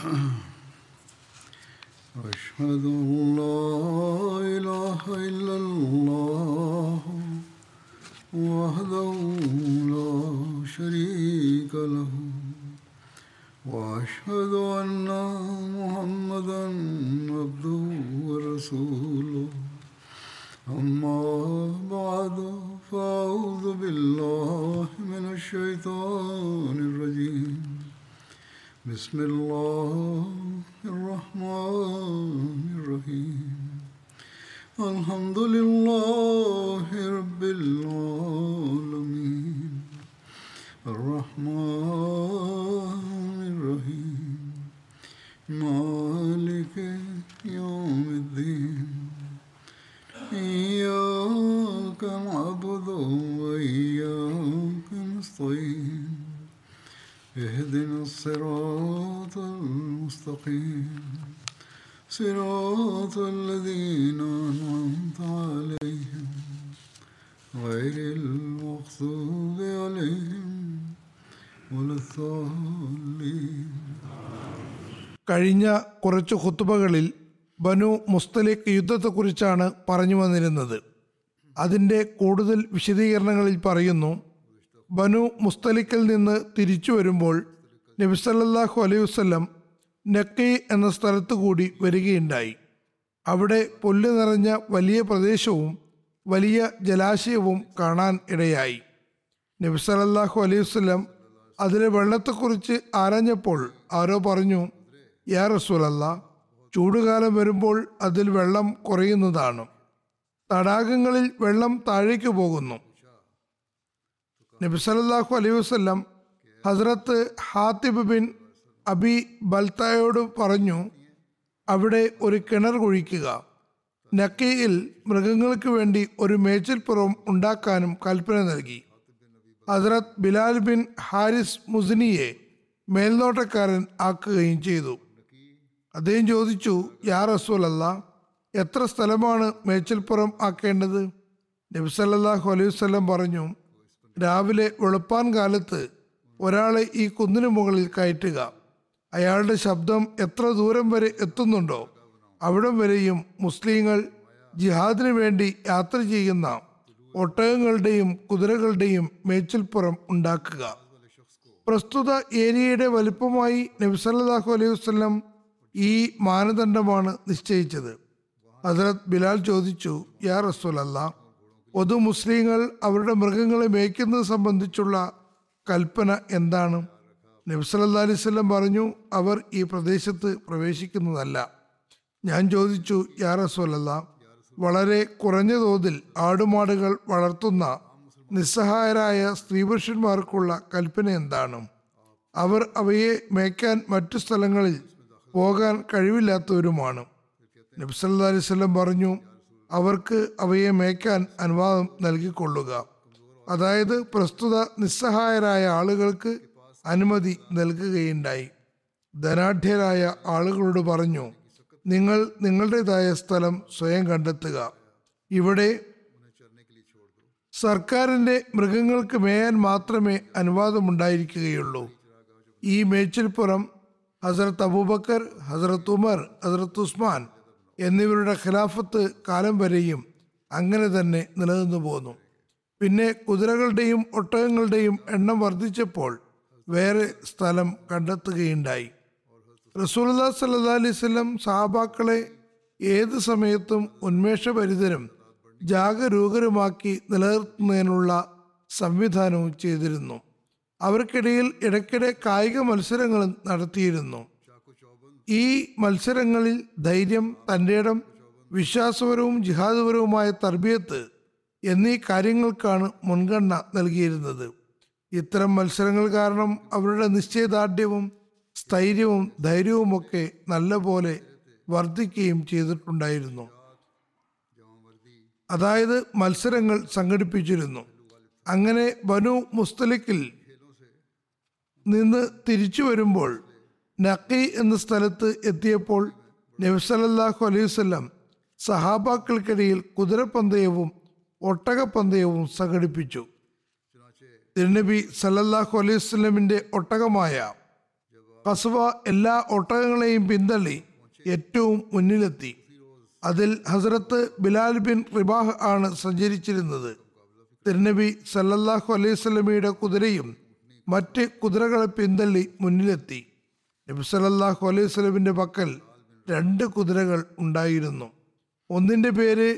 أشهد أن لا إله إلا الله وحده لا شريك له وأشهد أن محمدا عبده ورسوله أما بعد فأعوذ بالله من الشيطان الرجيم بسم الله الرحمن الرحيم الحمد لله رب العالمين الرحمن الرحيم مالك يوم الدين إياك نعبد وإياك نستعين اهدنا الصراط المستقيم صراط الذين أنعمت عليهم غير المغضوب عليهم ولا الضالين കഴിഞ്ഞ കുറച്ച് ഖുത്തുബകളിൽ ബനു മുസ്തലിഖ് യുദ്ധത്തെക്കുറിച്ചാണ് പറഞ്ഞു വന്നിരുന്നത് അതിൻ്റെ കൂടുതൽ വിശദീകരണങ്ങളിൽ പറയുന്നു ബനു മുസ്തലിഖിൽ നിന്ന് തിരിച്ചു വരുമ്പോൾ നബിസല്ലാഹു അലൈഹി വസ്ലം നക്കി എന്ന സ്ഥലത്തു കൂടി വരികയുണ്ടായി അവിടെ പുല്ല് നിറഞ്ഞ വലിയ പ്രദേശവും വലിയ ജലാശയവും കാണാൻ ഇടയായി നബി സല്ലല്ലാഹു അലൈഹി വസല്ലം അതിലെ വെള്ളത്തെക്കുറിച്ച് ആരാഞ്ഞപ്പോൾ ആരോ പറഞ്ഞു യാ റസൂലല്ല ചൂടുകാലം വരുമ്പോൾ അതിൽ വെള്ളം കുറയുന്നതാണ് തടാകങ്ങളിൽ വെള്ളം താഴേക്ക് പോകുന്നു നബി സല്ലല്ലാഹു അലൈഹി വസല്ലം ഹസ്രത്ത് ഹാത്തിബ് ബിൻ അബി ബൽത്തായോട് പറഞ്ഞു അവിടെ ഒരു കിണർ കുഴിക്കുക നക്കയിൽ മൃഗങ്ങൾക്ക് വേണ്ടി ഒരു മേച്ചിൽപ്പുറം ഉണ്ടാക്കാനും കൽപ്പന നൽകി ഹസ്രത് ബിലാൽ ബിൻ ഹാരിസ് മുസ്നിയെ മേൽനോട്ടക്കാരൻ ആക്കുകയും ചെയ്തു അദ്ദേഹം ചോദിച്ചു യാ റസൂലല്ല എത്ര സ്ഥലമാണ് മേച്ചിൽപ്പുറം ആക്കേണ്ടത് നബി സല്ലല്ലാഹു അലൈഹി വസല്ലം പറഞ്ഞു രാവിലെ വെളുപ്പാൻ കാലത്ത് ഒരാളെ ഈ കുന്നിനു മുകളിൽ കയറ്റുക അയാളുടെ ശബ്ദം എത്ര ദൂരം വരെ എത്തുന്നുണ്ടോ അവിടം വരെയും മുസ്ലിങ്ങൾ ജിഹാദിന് വേണ്ടി യാത്ര ചെയ്യുന്ന ഒട്ടകങ്ങളുടെയും കുതിരകളുടെയും മേച്ചിൽപ്പുറം ഉണ്ടാക്കുക പ്രസ്തുത ഏരിയയുടെ വലിപ്പമായി നബിസല്ലാഹു അലൈഹി വസ്ലം ഈ മാനദണ്ഡമാണ് നിശ്ചയിച്ചത് ഹസരത് ബിലാൽ ചോദിച്ചു യാ റസൂലല്ല പൊതു മുസ്ലിങ്ങൾ അവരുടെ മൃഗങ്ങളെ മേയ്ക്കുന്നത് സംബന്ധിച്ചുള്ള കൽപ്പന എന്താണ് നബ്സല്ലാ അലൈഹി സ്വലം പറഞ്ഞു അവർ ഈ പ്രദേശത്ത് പ്രവേശിക്കുന്നതല്ല ഞാൻ ചോദിച്ചു യാ റസൂലല്ല വളരെ കുറഞ്ഞ തോതിൽ ആടുമാടുകൾ വളർത്തുന്ന നിസ്സഹായരായ സ്ത്രീപുരുഷന്മാർക്കുള്ള കൽപ്പന എന്താണ് അവർ അവയെ മേയ്ക്കാൻ മറ്റു സ്ഥലങ്ങളിൽ പോകാൻ കഴിവില്ലാത്തവരുമാണ് നബ്സല്ലാ അലൈഹി സ്വലം പറഞ്ഞു അവർക്ക് അവയെ മേയ്ക്കാൻ അനുവാദം നൽകിക്കൊള്ളുക അതായത് പ്രസ്തുത നിസ്സഹായരായ ആളുകൾക്ക് അനുമതി നൽകുകയുണ്ടായി ധനാഢ്യരായ ആളുകളോട് പറഞ്ഞു നിങ്ങൾ നിങ്ങളുടേതായ സ്ഥലം സ്വയം കണ്ടെത്തുക ഇവിടെ സർക്കാരിന്റെ മൃഗങ്ങൾക്ക് മേയാൻ മാത്രമേ അനുവാദമുണ്ടായിരിക്കുകയുള്ളൂ ഈ മേച്ചിൽപ്പുറം ഹസരത്ത് അബൂബക്കർ ഹസരത്ത് ഉമർ ഹസരത്ത് ഉസ്മാൻ എന്നിവരുടെ ഖിലാഫത്ത് കാലം വരെയും അങ്ങനെ തന്നെ നിലനിന്നു പോന്നു പിന്നെ കുതിരകളുടെയും ഒട്ടകങ്ങളുടെയും എണ്ണം വർദ്ധിച്ചപ്പോൾ വേറെ സ്ഥലം കണ്ടെത്തുകയുണ്ടായി റസൂലുല്ലാ സല്ലാ അലൈവല്ലം സഹാബാക്കളെ ഏത് സമയത്തും ഉന്മേഷഭരിതരും ജാഗരൂകരുമാക്കി നിലനിർത്തുന്നതിനുള്ള സംവിധാനവും ചെയ്തിരുന്നു അവർക്കിടയിൽ ഇടയ്ക്കിടെ കായിക മത്സരങ്ങളും നടത്തിയിരുന്നു ഈ മത്സരങ്ങളിൽ ധൈര്യം തൻ്റെ ഇടം വിശ്വാസപരവും ജിഹാദപരവുമായ തർബിയത്ത് എന്നീ കാര്യങ്ങൾക്കാണ് മുൻഗണന നൽകിയിരുന്നത് ഇത്തരം മത്സരങ്ങൾ കാരണം അവരുടെ നിശ്ചയദാർഢ്യവും സ്ഥൈര്യവും ധൈര്യവുമൊക്കെ നല്ലപോലെ വർദ്ധിക്കുകയും ചെയ്തിട്ടുണ്ടായിരുന്നു അതായത് മത്സരങ്ങൾ സംഘടിപ്പിച്ചിരുന്നു അങ്ങനെ ബനു മുസ്തലിക്കിൽ നിന്ന് തിരിച്ചു വരുമ്പോൾ നക്കി എന്ന സ്ഥലത്ത് എത്തിയപ്പോൾ നബ്സലല്ലാഹു അലൈഹി വസല്ലം സഹാബാക്കൾക്കിടയിൽ കുതിരപ്പന്തയവും ഒട്ടകപ്പന്തയവും സംഘടിപ്പിച്ചു തിരുനബി സല്ലല്ലാഹു അലൈഹി വസല്ലമിന്റെ ഒട്ടകമായ കസുവ എല്ലാ ഒട്ടകങ്ങളെയും പിന്തള്ളി ഏറ്റവും മുന്നിലെത്തി അതിൽ ഹസരത്ത് ബിലാൽ ബിൻ റിബാഹ് ആണ് സഞ്ചരിച്ചിരുന്നത് തിരുനബി സല്ലല്ലാഹു അലൈഹി സ്വലമിയുടെ കുതിരയും മറ്റ് കുതിരകളെ പിന്തള്ളി മുന്നിലെത്തി നബി സല്ലല്ലാഹു അലൈഹി സ്വലമിന്റെ പക്കൽ രണ്ട് കുതിരകൾ ഉണ്ടായിരുന്നു ഒന്നിന്റെ പേര്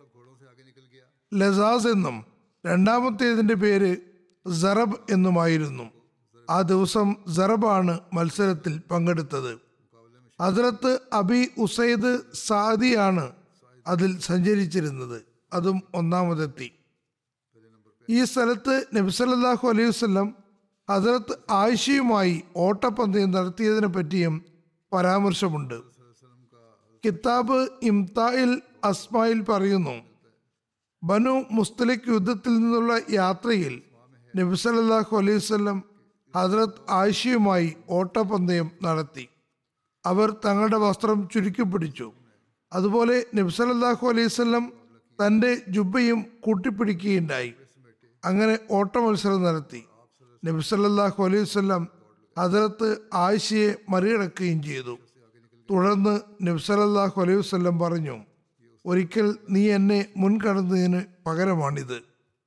ലസാസ് എന്നും രണ്ടാമത്തേതിന്റെ പേര് സറബ് എന്നുമായിരുന്നു ആ ദിവസം സറബാണ് മത്സരത്തിൽ പങ്കെടുത്തത് ഹസ്രത്ത് അബി ഉസൈദ് സാദിയാണ് അതിൽ സഞ്ചരിച്ചിരുന്നത് അതും ഒന്നാമതെത്തി ഈ സ്ഥലത്ത് നബിസല്ലാഹു അലൈഹി വസ്ലം ഹസരത്ത് ആയിഷയുമായി ഓട്ടപ്പന്തയം നടത്തിയതിനെ പറ്റിയും പരാമർശമുണ്ട് കിതാബ് ഇംതായിൽ അസ്മായിൽ പറയുന്നു ബനു മുസ്തലിഖ് യുദ്ധത്തിൽ നിന്നുള്ള യാത്രയിൽ നബി സല്ലല്ലാഹു അലൈഹി വസല്ലം ഹസ്രത്ത് ആയിഷയുമായി ഓട്ടപ്പന്തയം നടത്തി അവർ തങ്ങളുടെ വസ്ത്രം ചുരുക്കി പിടിച്ചു അതുപോലെ നബി സല്ലല്ലാഹു അലൈഹി വസല്ലം തൻ്റെ ജുബയും കൂട്ടിപ്പിടിക്കുകയുണ്ടായി അങ്ങനെ ഓട്ട മത്സരം നടത്തി നബി സല്ലല്ലാഹു അലൈഹി വസല്ലം ഹസ്രത്ത് ആയിഷയെ മറികടക്കുകയും ചെയ്തു തുടർന്ന് നബി സല്ലല്ലാഹു അലൈഹി വസല്ലം പറഞ്ഞു ഒരിക്കൽ നീ എന്നെ മുൻകടന്നതിന് പകരമാണിത്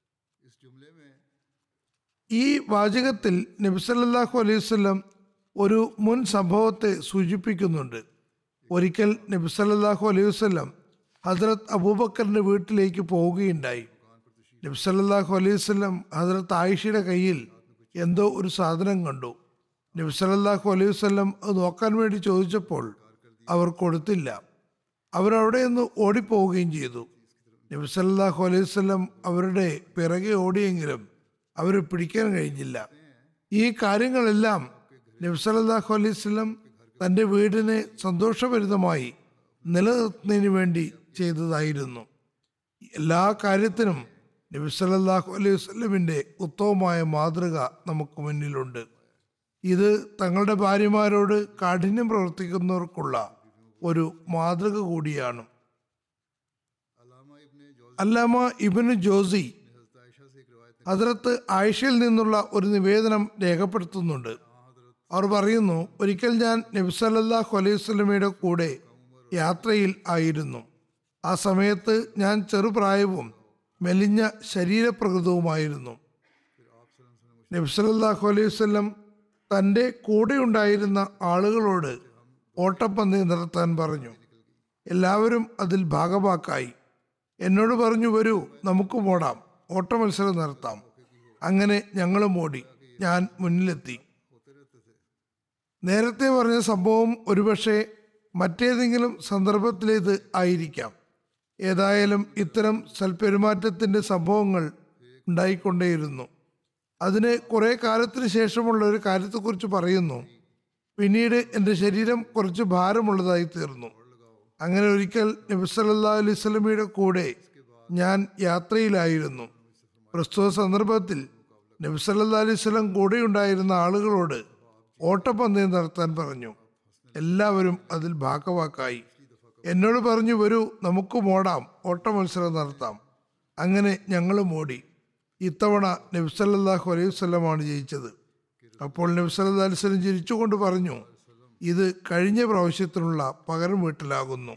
ഈ വാചകത്തിൽ നബി സല്ലല്ലാഹു അലൈഹി വസല്ലം ഒരു മുൻ സംഭവത്തെ സൂചിപ്പിക്കുന്നുണ്ട് ഒരിക്കൽ നബി സല്ലല്ലാഹു അലൈഹി വസല്ലം ഹസ്രത്ത് അബൂബക്കറിന്റെ വീട്ടിലേക്ക് പോവുകയുണ്ടായി നബി സല്ലല്ലാഹു അലൈഹി വസല്ലം ഹസ്രത്ത് ആയിഷയുടെ കയ്യിൽ എന്തോ ഒരു സാധനം കണ്ടു നബി സല്ലല്ലാഹു അലൈഹി വസല്ലം അത് നോക്കാൻ വേണ്ടി ചോദിച്ചപ്പോൾ അവർ കൊടുത്തില്ല അവരവിടെ നിന്ന് ഓടിപ്പോവുകയും ചെയ്തു നബി സല്ലല്ലാഹു അലൈഹി വസല്ലം അവരുടെ പിറകെ ഓടിയെങ്കിലും അവരെ പിടിക്കാൻ കഴിഞ്ഞില്ല ഈ കാര്യങ്ങളെല്ലാം നബി സല്ലല്ലാഹു അലൈഹി വസല്ലം തൻ്റെ വീടിനെ സന്തോഷഭരിതമായി നിലനിർത്തുന്നതിന് വേണ്ടി ചെയ്തതായിരുന്നു എല്ലാ കാര്യത്തിനും നബി സല്ലല്ലാഹു അലൈഹി വസല്ലമിൻ്റെ ഉത്തമമായ മാതൃക നമുക്ക് മുന്നിലുണ്ട് ഇത് തങ്ങളുടെ ഭാര്യമാരോട് കാഠിന്യം പ്രവർത്തിക്കുന്നവർക്കുള്ള ഒരു മാതൃക കൂടിയാണ് അല്ലാമ ഇബിന് ജോസി ഹസ്രത്ത് ആയിഷയിൽ നിന്നുള്ള ഒരു നിവേദനം രേഖപ്പെടുത്തുന്നുണ്ട് അവർ പറയുന്നു ഒരിക്കൽ ഞാൻ നബി സല്ലല്ലാഹു അലൈഹി വസല്ലമയുടെ കൂടെ യാത്രയിൽ ആയിരുന്നു ആ സമയത്ത് ഞാൻ ചെറുപ്രായവും മെലിഞ്ഞ ശരീരപ്രകൃതവുമായിരുന്നു നബി സല്ലല്ലാഹു അലൈഹി വസല്ലം തൻ്റെ കൂടെയുണ്ടായിരുന്ന ആളുകളോട് ഓട്ടപ്പന്തയം നടത്താൻ പറഞ്ഞു എല്ലാവരും അതിൽ ഭാഗവാക്കായി എന്നോട് പറഞ്ഞു വരൂ നമുക്ക് ഓടാം ഓട്ട മത്സരം നടത്താം അങ്ങനെ ഞങ്ങളും ഓടി ഞാൻ മുന്നിലെത്തി നേരത്തെ പറഞ്ഞ സംഭവം ഒരുപക്ഷെ മറ്റേതെങ്കിലും സന്ദർഭത്തിലേത് ആയിരിക്കാം ഏതായാലും ഇത്തരം സൽപെരുമാറ്റത്തിൻ്റെ സംഭവങ്ങൾ ഉണ്ടായിക്കൊണ്ടേയിരുന്നു അതിന് കുറെ കാലത്തിന് ശേഷമുള്ള ഒരു കാര്യത്തെക്കുറിച്ച് പറയുന്നു പിന്നീട് എൻ്റെ ശരീരം കുറച്ച് ഭാരമുള്ളതായി തീർന്നു അങ്ങനെ ഒരിക്കൽ നബി സല്ലല്ലാഹു അലൈഹി സ്വലമിയുടെ കൂടെ ഞാൻ യാത്രയിലായിരുന്നു പ്രസ്തുത സന്ദർഭത്തിൽ നബി സല്ലല്ലാഹു അലൈഹി സ്വലം കൂടെയുണ്ടായിരുന്ന ആളുകളോട് ഓട്ടപ്പന്തയം നടത്താൻ പറഞ്ഞു എല്ലാവരും അതിൽ ഭാഗവാക്കായി എന്നോട് പറഞ്ഞു വരൂ നമുക്ക് ഓടാം ഓട്ട മത്സരം നടത്താം അങ്ങനെ ഞങ്ങളും ഓടി ഇത്തവണ നബി സല്ലല്ലാഹു അലൈഹി വസല്ലമാണ് ജയിച്ചത് അപ്പോൾ നബി സല്ലല്ലാഹു അലൈഹി വസല്ലം ചിരിച്ചുകൊണ്ട് പറഞ്ഞു ഇത് കഴിഞ്ഞ പ്രാവശ്യത്തിനുള്ള പകരം വീട്ടലാകുന്നു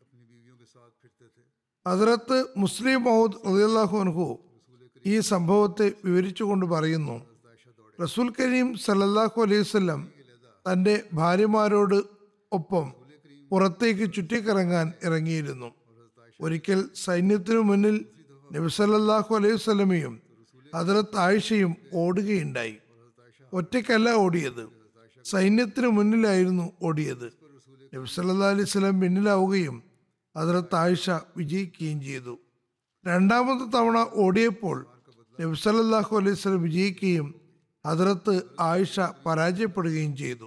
ഹസ്രത്ത് മുസ്ലിം മൗദ് റളിയല്ലാഹു അൻഹു ഈ സംഭവത്തെ വിവരിച്ചുകൊണ്ട് പറയുന്നു റസൂൽ കരീം സല്ലല്ലാഹു അലൈഹി വസല്ലം തൻ്റെ ഭാര്യമാരോട് ഒപ്പം പുറത്തേക്ക് ചുറ്റിക്കറങ്ങാൻ ഇറങ്ങിയിരുന്നു ഒരിക്കൽ സൈന്യത്തിനു മുന്നിൽ നബി സല്ലല്ലാഹു അലൈഹി വസല്ലമയും ഹദ്രത്ത് ആയിഷയും ഓടുകയുണ്ടായി ഒറ്റയ്ക്കല്ല ഓടിയത് സൈന്യത്തിന് മുന്നിലായിരുന്നു ഓടിയത് നബി സല്ലല്ലാഹു അലൈഹി വസല്ലം പിന്നിലാവുകയും ഹദ്രത്ത് ആയിഷ വിജയിക്കുകയും ചെയ്തു രണ്ടാമത്തെ തവണ ഓടിയപ്പോൾ നബി സല്ലല്ലാഹു അലൈഹി വസല്ലം വിജയിക്കുകയും ഹദ്രത്ത് ആയിഷ പരാജയപ്പെടുകയും ചെയ്തു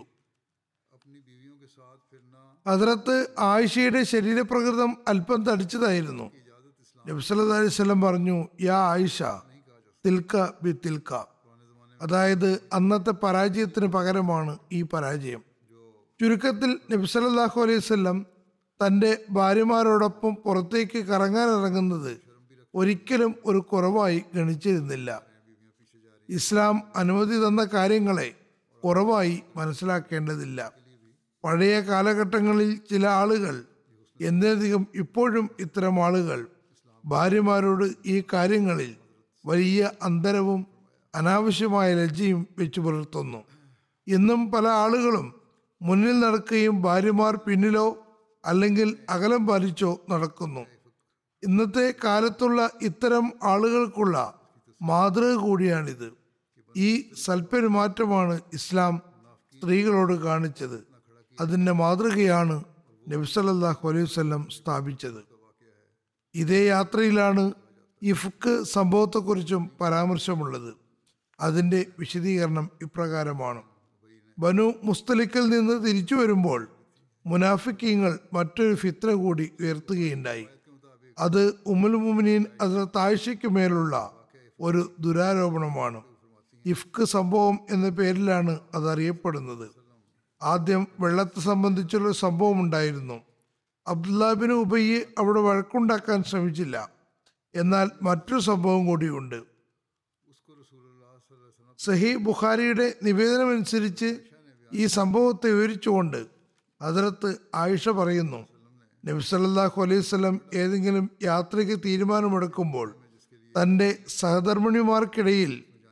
ഹദ്രത്ത് ആയിഷയുടെ ശരീരപ്രകൃതം അല്പം തടിച്ചതായിരുന്നു നബി സല്ലല്ലാഹു അലൈഹി വസല്ലം പറഞ്ഞു യാ ആയിഷ തിൽക്ക ബി തിൽക്ക അതായത് അന്നത്തെ പരാജയത്തിന് പകരമാണ് ഈ പരാജയം ചുരുക്കത്തിൽ നബി സല്ലല്ലാഹു അലൈഹി വസല്ലം തൻ്റെ ഭാര്യമാരോടൊപ്പം പുറത്തേക്ക് കറങ്ങാൻ ഇറങ്ങുന്നത് ഒരിക്കലും ഒരു കുറവായി ഗണിച്ചിരുന്നില്ല ഇസ്ലാം അനുമതി തന്ന കാര്യങ്ങളെ കുറവായി മനസ്സിലാക്കേണ്ടതില്ല പഴയ കാലഘട്ടങ്ങളിൽ ചില ആളുകൾ എന്നധികം ഇപ്പോഴും ഇത്തരം ആളുകൾ ഭാര്യമാരോട് ഈ കാര്യങ്ങളിൽ വലിയ അന്തരവും അനാവശ്യമായ ലജ്ജയും വെച്ചു പുലർത്തുന്നു ഇന്നും പല ആളുകളും മുന്നിൽ നടക്കുകയും ഭാര്യമാർ പിന്നിലോ അല്ലെങ്കിൽ അകലം പാലിച്ചോ നടക്കുന്നു ഇന്നത്തെ കാലത്തുള്ള ഇത്തരം ആളുകൾക്കുള്ള മാതൃക കൂടിയാണിത് ഈ സൽപ്പെരുമാറ്റമാണ് ഇസ്ലാം സ്ത്രീകളോട് കാണിച്ചത് അതിൻ്റെ മാതൃകയാണ് നബിസല്ലാഹു അലൈഹി വസല്ലം സ്ഥാപിച്ചത് ഇതേ യാത്രയിലാണ് ഇഫ്ക്ക് സംഭവത്തെക്കുറിച്ചും പരാമർശമുള്ളത് അതിൻ്റെ വിശദീകരണം ഇപ്രകാരമാണ് ബനു മുസ്തലിക്കിൽ നിന്ന് തിരിച്ചു വരുമ്പോൾ മുനാഫിക്കീങ്ങൾ മറ്റൊരു ഫിത്ര കൂടി ഉയർത്തുകയുണ്ടായി അത് ഉമുൽ മുമിനീൻ അതിന് താഴ്ചയ്ക്ക് മേലുള്ള ഒരു ദുരാരോപണമാണ് ഇഫ്ക്ക് സംഭവം എന്ന പേരിലാണ് അത് അറിയപ്പെടുന്നത് ആദ്യം വെള്ളത്തെ സംബന്ധിച്ചുള്ള ഒരു സംഭവം ഉണ്ടായിരുന്നു അബ്ദുല്ലാബിന് ഉബയ്യെ അവിടെ വഴക്കുണ്ടാക്കാൻ ശ്രമിച്ചില്ല എന്നാൽ മറ്റൊരു സംഭവം കൂടിയുണ്ട് സഹി ബുഖാരിയുടെ നിവേദനമനുസരിച്ച് ഈ സംഭവത്തെ വിവരിച്ചുകൊണ്ട് അതിർത്ത് ആയിഷ പറയുന്നു നബി സല്ലല്ലാഹു അലൈഹി വസല്ലം ഏതെങ്കിലും യാത്രയ്ക്ക് തീരുമാനമെടുക്കുമ്പോൾ തൻ്റെ സഹധർമ്മിണിമാർക്കിടയിൽ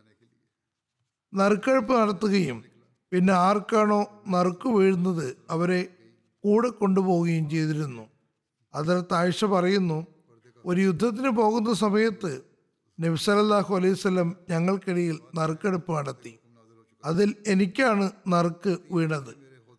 നറുക്കെടുപ്പ് നടത്തുകയും പിന്നെ ആർക്കാണോ നറുക്ക് വീഴുന്നത് അവരെ കൂടെ കൊണ്ടുപോവുകയും ചെയ്തിരുന്നു അതിർത്ത് ആയിഷ പറയുന്നു ഒരു യുദ്ധത്തിന് പോകുന്ന സമയത്ത് നബി സല്ലല്ലാഹു അലൈഹി വസല്ലം ഞങ്ങൾക്കിടയിൽ നറുക്കെടുപ്പ് നടത്തി അതിൽ എനിക്കാണ് നറുക്ക് വീണത്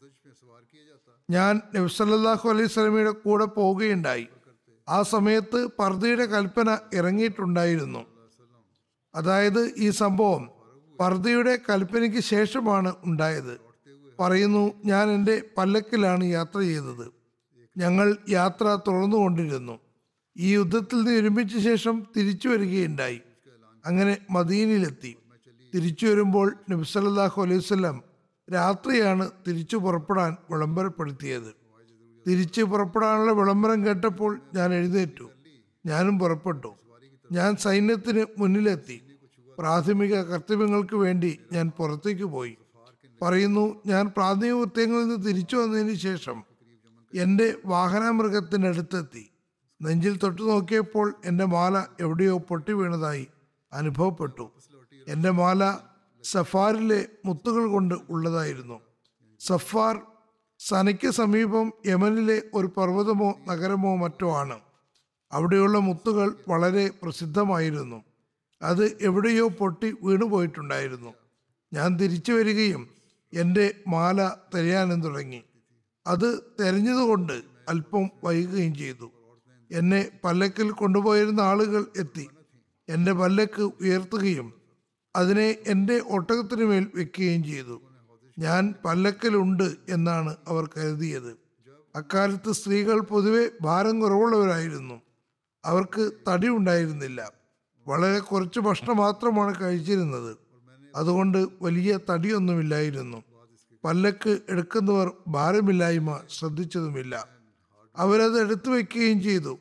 ഞാൻ നബി സല്ലല്ലാഹു അലൈഹി സ്വലമിയുടെ കൂടെ പോവുകയുണ്ടായി ആ സമയത്ത് പർദയുടെ കൽപ്പന ഇറങ്ങിയിട്ടുണ്ടായിരുന്നു അതായത് ഈ സംഭവം പർദയുടെ കൽപ്പനയ്ക്ക് ശേഷമാണ് ഉണ്ടായത് പറയുന്നു ഞാൻ എൻ്റെ പല്ലക്കിലാണ് യാത്ര ചെയ്തത് ഞങ്ങൾ യാത്ര തുടർന്നുകൊണ്ടിരുന്നു ഈ യുദ്ധത്തിൽ നിന്ന് വിരമിച്ച ശേഷം തിരിച്ചു വരികയുണ്ടായി അങ്ങനെ മദീനയിലെത്തി തിരിച്ചു വരുമ്പോൾ നബി സല്ലല്ലാഹു അലൈഹി വസല്ലം രാത്രിയാണ് തിരിച്ചു പുറപ്പെടാൻ വിളംബരപ്പെടുത്തിയത് തിരിച്ച് പുറപ്പെടാനുള്ള വിളംബരം കേട്ടപ്പോൾ ഞാൻ എഴുന്നേറ്റു ഞാനും പുറപ്പെട്ടു ഞാൻ സൈന്യത്തിന് മുന്നിലെത്തി പ്രാഥമിക കർത്തവ്യങ്ങൾക്ക് വേണ്ടി ഞാൻ പുറത്തേക്ക് പോയി പറയുന്നു ഞാൻ പ്രാഥമിക കൃത്യങ്ങളിൽ നിന്ന് തിരിച്ചു വന്നതിന് ശേഷം എൻ്റെ വാഹനമൃഗത്തിൻ്റെ അടുത്തെത്തി നെഞ്ചിൽ തൊട്ടു നോക്കിയപ്പോൾ എൻ്റെ മാല എവിടെയോ പൊട്ടി വീണതായി അനുഭവപ്പെട്ടു എൻ്റെ മാല സഫാറിലെ മുത്തുകൾ കൊണ്ട് ഉള്ളതായിരുന്നു സഫാർ സനയ്ക്ക് സമീപം യമനിലെ ഒരു പർവ്വതമോ നഗരമോ മറ്റോ ആണ് അവിടെയുള്ള മുത്തുകൾ വളരെ പ്രസിദ്ധമായിരുന്നു അത് എവിടെയോ പൊട്ടി വീണുപോയിട്ടുണ്ടായിരുന്നു ഞാൻ തിരിച്ചു വരികയും എൻ്റെ മാല തിരയാനും തുടങ്ങി അത് തെരഞ്ഞതുകൊണ്ട് അല്പം വൈകുകയും ചെയ്തു എന്നെ പല്ലക്കിൽ കൊണ്ടുപോയിരുന്ന ആളുകൾ എത്തി എൻ്റെ പല്ലക്ക് ഉയർത്തുകയും അതിനെ എൻ്റെ ഒട്ടകത്തിന് മേൽ വെക്കുകയും ചെയ്തു ഞാൻ പല്ലക്കലുണ്ട് എന്നാണ് അവർ കരുതിയത് അക്കാലത്ത് സ്ത്രീകൾ പൊതുവെ ഭാരം കുറവുള്ളവരായിരുന്നു അവർക്ക് തടി ഉണ്ടായിരുന്നില്ല വളരെ കുറച്ച് ഭക്ഷണം മാത്രമാണ് കഴിച്ചിരുന്നത് അതുകൊണ്ട് വലിയ തടിയൊന്നുമില്ലായിരുന്നു പല്ലക്ക് എടുക്കുന്നവർ ഭാരമില്ലായ്മ ശ്രദ്ധിച്ചതുമില്ല അവരത് എടുത്തു വയ്ക്കുകയും ചെയ്തു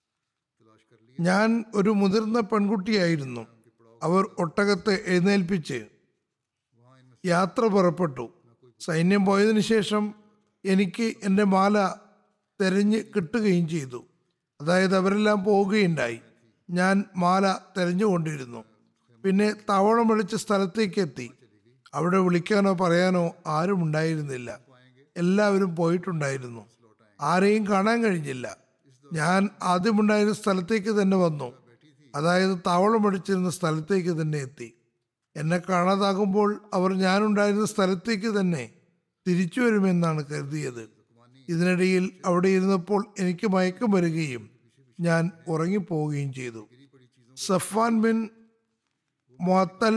ഞാൻ ഒരു മുതിർന്ന പെൺകുട്ടിയായിരുന്നു അവർ ഒട്ടകത്തെ എഴുന്നേൽപ്പിച്ച് യാത്ര പുറപ്പെട്ടു സൈന്യം പോയതിനു ശേഷം എനിക്ക് എൻ്റെ മാല തെരഞ്ഞ് കിട്ടുകയും ചെയ്തു അതായത് അവരെല്ലാം പോവുകയുണ്ടായി ഞാൻ മാല തെരഞ്ഞുകൊണ്ടിരുന്നു പിന്നെ താവളം വിളിച്ച സ്ഥലത്തേക്ക് എത്തി അവിടെ വിളിക്കാനോ പറയാനോ ആരും ഉണ്ടായിരുന്നില്ല എല്ലാവരും പോയിട്ടുണ്ടായിരുന്നു ആരെയും കാണാൻ കഴിഞ്ഞില്ല ഞാൻ ആദ്യമുണ്ടായിരുന്ന സ്ഥലത്തേക്ക് തന്നെ വന്നു അതായത് താവളം അടിച്ചിരുന്ന സ്ഥലത്തേക്ക് തന്നെ എത്തി എന്നെ കാണാതാകുമ്പോൾ അവർ ഞാനുണ്ടായിരുന്ന സ്ഥലത്തേക്ക് തന്നെ തിരിച്ചു വരുമെന്നാണ് കരുതിയത് ഇതിനിടയിൽ അവിടെ ഇരുന്നപ്പോൾ എനിക്ക് മയക്കം വരികയും ഞാൻ ഉറങ്ങിപ്പോവുകയും ചെയ്തു Safwan bin Muattal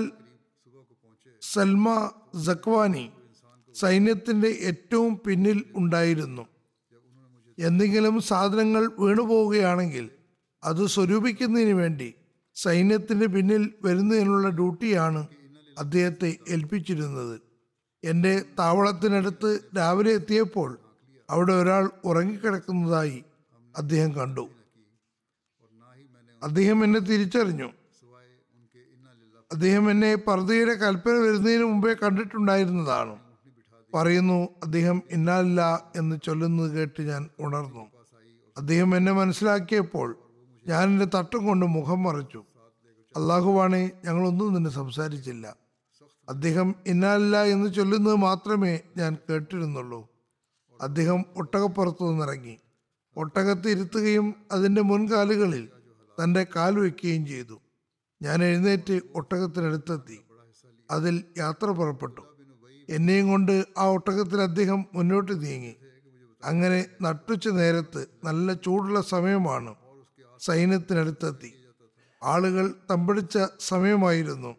Sulami Dhakwani സൈന്യത്തിന്റെ ഏറ്റവും പിന്നിൽ ഉണ്ടായിരുന്നു എന്തെങ്കിലും സാധനങ്ങൾ വീണുപോവുകയാണെങ്കിൽ അത് സ്വരൂപിക്കുന്നതിന് വേണ്ടി സൈന്യത്തിന്റെ പിന്നിൽ വരുന്നതിനുള്ള ഡ്യൂട്ടിയാണ് അദ്ദേഹത്തെ ഏൽപ്പിച്ചിരുന്നത് എൻ്റെ താവളത്തിനടുത്ത് രാവിലെ എത്തിയപ്പോൾ അവിടെ ഒരാൾ ഉറങ്ങിക്കിടക്കുന്നതായി അദ്ദേഹം കണ്ടു അദ്ദേഹം എന്നെ തിരിച്ചറിഞ്ഞു അദ്ദേഹം എന്നെ പർദ്ദയുടെ കൽപ്പന വരുന്നതിന് മുമ്പേ കണ്ടിട്ടുണ്ടായിരുന്നതാണ് പറയുന്നു അദ്ദേഹം ഇന്നാലില്ല എന്ന് ചൊല്ലുന്നത് കേട്ട് ഞാൻ ഉണർന്നു അദ്ദേഹം എന്നെ മനസ്സിലാക്കിയപ്പോൾ ഞാൻ എൻ്റെ തട്ടം കൊണ്ട് മുഖം മറച്ചു അള്ളാഹുവാണെ ഞങ്ങളൊന്നും തന്നെ സംസാരിച്ചില്ല അദ്ദേഹം ഇന്നാലില്ല എന്ന് ചൊല്ലുന്നത് മാത്രമേ ഞാൻ കേട്ടിരുന്നുള്ളൂ അദ്ദേഹം ഒട്ടകപ്പുറത്തു നിന്നിറങ്ങി ഒട്ടകത്തെ ഇരുത്തുകയും അതിൻ്റെ മുൻകാലുകളിൽ തൻ്റെ കാൽ വയ്ക്കുകയും ചെയ്തു ഞാൻ എഴുന്നേറ്റ് ഒട്ടകത്തിനടുത്തെത്തി അതിൽ യാത്ര പുറപ്പെട്ടു എന്നെയും കൊണ്ട് ആ ഒട്ടകത്തിൽ അദ്ദേഹം മുന്നോട്ട് നീങ്ങി അങ്ങനെ നട്ടുച്ച നേരത്ത് നല്ല ചൂടുള്ള സമയമാണ് സൈന്യത്തിനടുത്തെത്തി ആളുകൾ തമ്പടിച്ച സമയമായിരുന്നു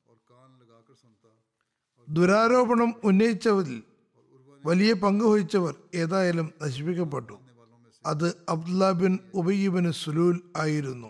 ദുരാരോപണം ഉന്നയിച്ചവരിൽ വലിയ പങ്ക് വഹിച്ചവർ ഏതായാലും നശിപ്പിക്കപ്പെട്ടു അത് അബ്ദുല്ല ബിൻ ഉബയ്യബിന് സുലൂൽ ആയിരുന്നു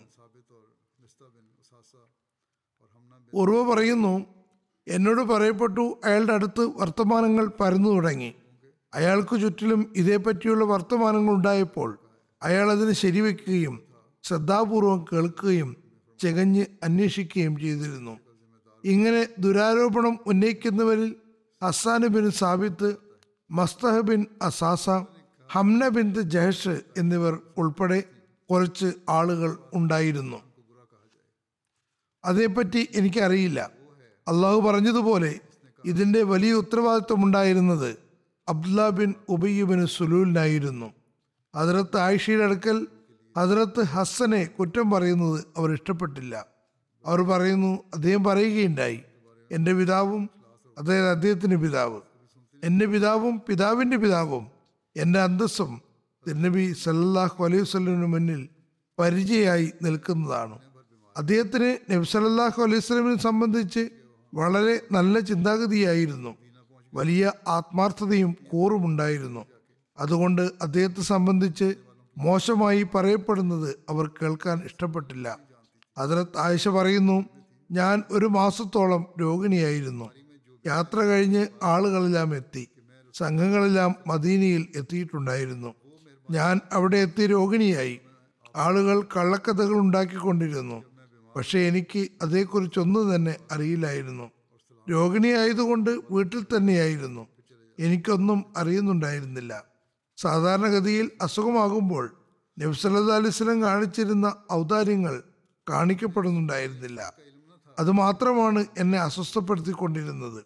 ഉറവ പറയുന്നു എന്നോട് പറയപ്പെട്ടു അയാളുടെ അടുത്ത് വർത്തമാനങ്ങൾ പരന്നു തുടങ്ങി അയാൾക്ക് ചുറ്റിലും ഇതേപ്പറ്റിയുള്ള വർത്തമാനങ്ങൾ ഉണ്ടായപ്പോൾ അയാൾ അതിന് ശരിവെക്കുകയും ശ്രദ്ധാപൂർവം കേൾക്കുകയും ചെകഞ്ഞ് അന്വേഷിക്കുകയും ചെയ്തിരുന്നു ഇങ്ങനെ ദുരാരോപണം ഉന്നയിക്കുന്നവരിൽ Hassan bin Thabit Mistah bin Asasa Hamna bin Jahsh എന്നിവർ ഉൾപ്പെടെ കുറച്ച് ആളുകൾ ഉണ്ടായിരുന്നു അതേപ്പറ്റി എനിക്കറിയില്ല അള്ളാഹു പറഞ്ഞതുപോലെ ഇതിന്റെ വലിയ ഉത്തരവാദിത്വം ഉണ്ടായിരുന്നത് അബ്ദുല്ല ബിൻ ഉബയ്യബിന് സുലൂലിനായിരുന്നു ഹജറത്ത് ആയിഷയുടെ അടുക്കൽ ഹജറത്ത് ഹസ്സനെ കുറ്റം പറയുന്നത് അവർ ഇഷ്ടപ്പെട്ടില്ല അവർ പറയുന്നു അദ്ദേഹം പറയുകയുണ്ടായി എൻ്റെ പിതാവും അതായത് അദ്ദേഹത്തിൻ്റെ പിതാവ് എൻ്റെ പിതാവും പിതാവിൻ്റെ പിതാവും എൻ്റെ അന്തസ്സും തിരുനബി സല്ലല്ലാഹു അലൈഹി വസല്ലമിന് മുന്നിൽ പരിചയമായി നിൽക്കുന്നതാണ് അദ്ദേഹത്തിന് നബി സല്ലല്ലാഹു അലൈഹി വസല്ലമിനെ സംബന്ധിച്ച് വളരെ നല്ല ചിന്താഗതിയായിരുന്നു വലിയ ആത്മാർത്ഥതയും കൂറുമുണ്ടായിരുന്നു അതുകൊണ്ട് അദ്ദേഹത്തെ സംബന്ധിച്ച് മോശമായി പറയപ്പെടുന്നത് അവർ കേൾക്കാൻ ഇഷ്ടപ്പെട്ടില്ല ഹജറത്ത് ആയിഷ പറയുന്നു ഞാൻ ഒരു മാസത്തോളം രോഗിണിയായിരുന്നു യാത്ര കഴിഞ്ഞ് ആളുകളെല്ലാം എത്തി സംഘങ്ങളെല്ലാം മദീനയിൽ എത്തിയിട്ടുണ്ടായിരുന്നു ഞാൻ അവിടെ എത്തി രോഗിണിയായി ആളുകൾ കള്ളക്കഥകൾ ഉണ്ടാക്കിക്കൊണ്ടിരുന്നു പക്ഷെ എനിക്ക് അതേക്കുറിച്ചൊന്നും തന്നെ അറിയില്ലായിരുന്നു രോഗിണിയായതുകൊണ്ട് വീട്ടിൽ തന്നെയായിരുന്നു എനിക്കൊന്നും അറിയുന്നുണ്ടായിരുന്നില്ല സാധാരണഗതിയിൽ അസുഖമാകുമ്പോൾ നബ്സല്ലാ അലിസ്ലം കാണിച്ചിരുന്ന ഔദാര്യങ്ങൾ കാണിക്കപ്പെടുന്നുണ്ടായിരുന്നില്ല അത് മാത്രമാണ് എന്നെ അസ്വസ്ഥപ്പെടുത്തിക്കൊണ്ടിരുന്നത്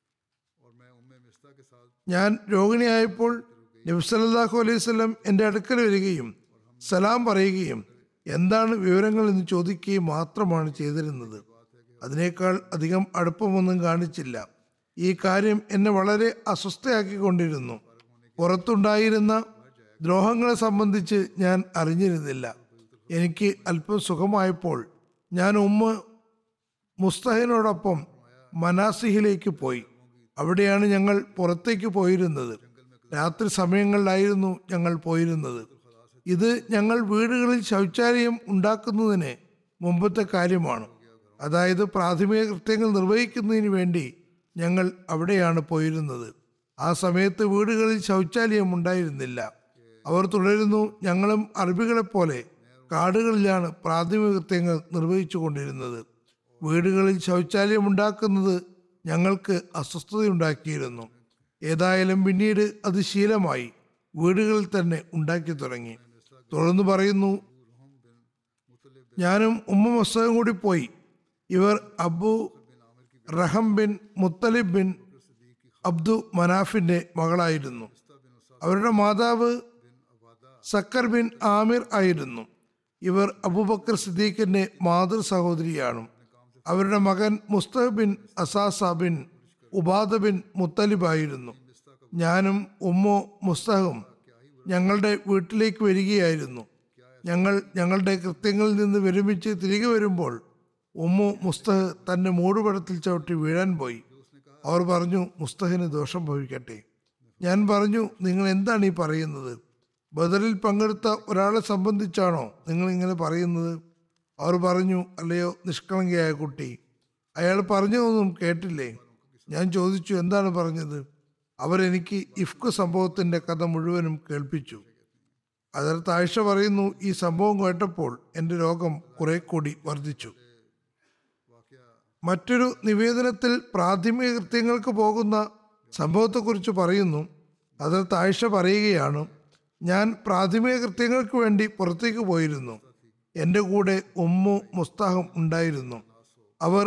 ഞാൻ രോഗിണിയായപ്പോൾ നബ്സല്ലാഹു അലൈഹി സ്വലം എൻ്റെ അടുക്കൽ വരികയും സലാം പറയുകയും എന്താണ് വിവരങ്ങൾ എന്ന് ചോദിക്കുകയും മാത്രമാണ് ചെയ്തിരുന്നത് അതിനേക്കാൾ അധികം അടുപ്പമൊന്നും കാണിച്ചില്ല ഈ കാര്യം എന്നെ വളരെ അസ്വസ്ഥയാക്കിക്കൊണ്ടിരുന്നു പുറത്തുണ്ടായിരുന്ന ദ്രോഹങ്ങളെ സംബന്ധിച്ച് ഞാൻ അറിഞ്ഞിരുന്നില്ല എനിക്ക് അല്പം സുഖമായപ്പോൾ ഞാൻ ഉമ്മ മുസ്തഹിനോടൊപ്പം മനാസിഹിലേക്ക് പോയി അവിടെയാണ് ഞങ്ങൾ പുറത്തേക്ക് പോയിരുന്നത് രാത്രി സമയങ്ങളിലായിരുന്നു ഞങ്ങൾ പോയിരുന്നത് ഇത് ഞങ്ങൾ വീടുകളിൽ ശൗചാലയം ഉണ്ടാക്കുന്നതിന് മുമ്പത്തെ കാര്യമാണ് അതായത് പ്രാഥമിക കൃത്യങ്ങൾ നിർവഹിക്കുന്നതിന് വേണ്ടി ഞങ്ങൾ അവിടെയാണ് പോയിരുന്നത് ആ സമയത്ത് വീടുകളിൽ ശൗചാലയം ഉണ്ടായിരുന്നില്ല അവർ തുടരുന്നു ഞങ്ങളും അറബികളെപ്പോലെ കാടുകളിലാണ് പ്രാഥമിക കൃത്യങ്ങൾ നിർവഹിച്ചു കൊണ്ടിരുന്നത് വീടുകളിൽ ശൗചാലയം ഉണ്ടാക്കുന്നത് ഞങ്ങൾക്ക് അസ്വസ്ഥതയുണ്ടാക്കിയിരുന്നു ഏതായാലും പിന്നീട് അത് ശീലമായി വീടുകളിൽ തന്നെ ഉണ്ടാക്കി തുടങ്ങി തുടർന്ന് പറയുന്നു ഞാനും ഉമ്മ മസ്തകം കൂടി പോയി ഇവർ Abu Rahm bin Muttalib bin Abdu മനാഫിന്റെ മകളായിരുന്നു അവരുടെ മാതാവ് സക്കർ ബിൻ ആമിർ ആയിരുന്നു ഇവർ അബൂബക്കർ സിദ്ദീഖിന്റെ മാതൃ സഹോദരിയാണ് അവരുടെ മകൻ Mistah bin Asasa bin Ubada bin Muttalib ആയിരുന്നു ഞാനും ഉമ്മോ മുസ്തഹും ഞങ്ങളുടെ വീട്ടിലേക്ക് വരികയായിരുന്നു ഞങ്ങൾ ഞങ്ങളുടെ കൃത്യങ്ങളിൽ നിന്ന് വിരമിച്ച് തിരികെ വരുമ്പോൾ ഉമ്മു മുസ്തഹ് തന്റെ മൂടുപടത്തിൽ ചവിട്ടി വീഴാൻ പോയി അവർ പറഞ്ഞു മുസ്തഹിന് ദോഷം ഭവിക്കട്ടെ ഞാൻ പറഞ്ഞു നിങ്ങൾ എന്താണ് ഈ പറയുന്നത് ബദറിൽ പങ്കെടുത്ത ഒരാളെ സംബന്ധിച്ചാണോ നിങ്ങൾ ഇങ്ങനെ പറയുന്നത് അവർ പറഞ്ഞു അല്ലയോ നിഷ്കളങ്കയായ കുട്ടി അയാൾ പറഞ്ഞതൊന്നും കേട്ടില്ലേ ഞാൻ ചോദിച്ചു എന്താണ് പറഞ്ഞത് അവരെനിക്ക് ഇഫ്ക് സംഭവത്തിന്റെ കഥ മുഴുവനും കേൾപ്പിച്ചു അതിർത്ത് ആയിഷ പറയുന്നു ഈ സംഭവം കേട്ടപ്പോൾ എൻ്റെ രോഗം കുറെ കൂടി വർദ്ധിച്ചു മറ്റൊരു നിവേദനത്തിൽ പ്രാഥമിക കൃത്യങ്ങൾക്ക് പോകുന്ന സംഭവത്തെക്കുറിച്ച് പറയുന്നു അതിൽ ആയിഷ പറയുകയാണ് ഞാൻ പ്രാഥമിക കൃത്യങ്ങൾക്ക് വേണ്ടി പുറത്തേക്ക് പോയിരുന്നു എൻ്റെ കൂടെ ഉമ്മു മുസ്താഹും ഉണ്ടായിരുന്നു അവർ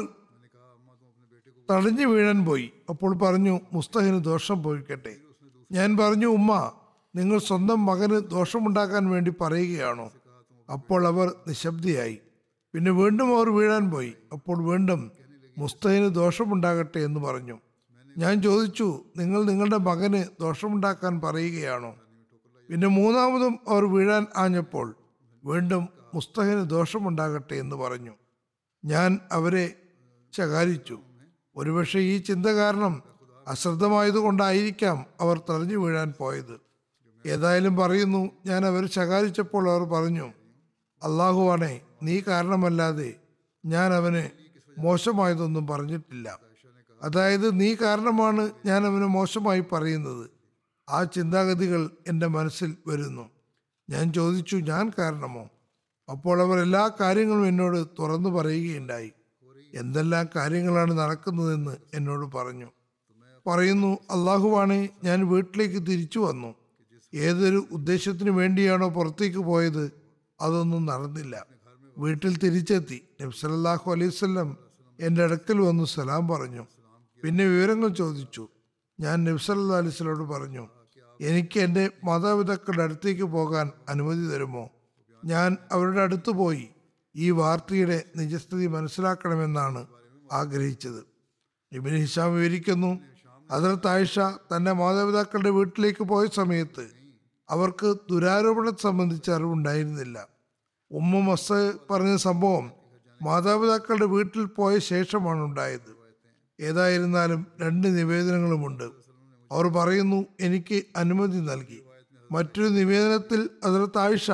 തടഞ്ഞു വീഴാൻ പോയി അപ്പോൾ പറഞ്ഞു മുസ്തഹിന് ദോഷം പോയിക്കട്ടെ ഞാൻ പറഞ്ഞു ഉമ്മ നിങ്ങൾ സ്വന്തം മകന് ദോഷമുണ്ടാക്കാൻ വേണ്ടി പറയുകയാണോ അപ്പോൾ അവർ നിശബ്ദയായി പിന്നെ വീണ്ടും അവർ വീഴാൻ പോയി അപ്പോൾ വീണ്ടും മുസ്തഹിന് ദോഷമുണ്ടാകട്ടെ എന്ന് പറഞ്ഞു ഞാൻ ചോദിച്ചു നിങ്ങൾ നിങ്ങളുടെ മകന് ദോഷമുണ്ടാക്കാൻ പറയുകയാണോ പിന്നെ മൂന്നാമതും അവർ വീഴാൻ ആഞ്ഞപ്പോൾ വീണ്ടും മുസ്തഹിന് ദോഷമുണ്ടാകട്ടെ എന്ന് പറഞ്ഞു ഞാൻ അവരെ ശകാരിച്ചു ഒരുപക്ഷെ ഈ ചിന്ത കാരണം അശ്രദ്ധമായതുകൊണ്ടായിരിക്കാം അവർ തടഞ്ഞു വീഴാൻ പോയത് ഏതായാലും പറയുന്നു ഞാൻ അവർ ശകാരിച്ചപ്പോൾ അവർ പറഞ്ഞു അള്ളാഹുവാണെ നീ കാരണമല്ലാതെ ഞാൻ അവന് മോശമായതൊന്നും പറഞ്ഞിട്ടില്ല അതായത് നീ കാരണമാണ് ഞാൻ അവന് മോശമായി പറയുന്നത് ആ ചിന്താഗതികൾ എൻ്റെ മനസ്സിൽ വരുന്നു ഞാൻ ചോദിച്ചു ഞാൻ കാരണമോ അപ്പോൾ അവർ എല്ലാ കാര്യങ്ങളും എന്നോട് തുറന്നു പറയുകയുണ്ടായി എന്തെല്ലാം കാര്യങ്ങളാണ് നടക്കുന്നതെന്ന് എന്നോട് പറഞ്ഞു പറയുന്നു അള്ളാഹുവാണെ ഞാൻ വീട്ടിലേക്ക് തിരിച്ചു വന്നു ഏതൊരു ഉദ്ദേശത്തിന് വേണ്ടിയാണോ പുറത്തേക്ക് പോയത് അതൊന്നും നടന്നില്ല വീട്ടിൽ തിരിച്ചെത്തി നബ്സലല്ലാഹു അലൈവല്ലം എൻ്റെ അടുക്കൽ വന്നു സലാം പറഞ്ഞു പിന്നെ വിവരങ്ങൾ ചോദിച്ചു ഞാൻ നബ്സല്ലാ അലൈസ്ലോട് പറഞ്ഞു എനിക്ക് എൻ്റെ മാതാപിതാക്കളുടെ അടുത്തേക്ക് പോകാൻ അനുമതി തരുമോ ഞാൻ അവരുടെ അടുത്ത് പോയി ഈ വാർത്തയുടെ നിജസ്ഥിതി മനസ്സിലാക്കണമെന്നാണ് ആഗ്രഹിച്ചത് ഇബിൻ ഹിഷാം വിവരിക്കുന്നു അതിർത്ത് ആയിഷ തന്റെ മാതാപിതാക്കളുടെ വീട്ടിലേക്ക് പോയ സമയത്ത് അവർക്ക് ദുരാരോപണത്തെ സംബന്ധിച്ച് അറിവുണ്ടായിരുന്നില്ല ഉമ്മ മസ് പറഞ്ഞ സംഭവം മാതാപിതാക്കളുടെ വീട്ടിൽ പോയ ശേഷമാണ് ഉണ്ടായത് ഏതായിരുന്നാലും രണ്ട് നിവേദനങ്ങളുമുണ്ട് അവർ പറയുന്നു എനിക്ക് അനുമതി നൽകി മറ്റൊരു നിവേദനത്തിൽ അതിർത്ത് ആയിഷ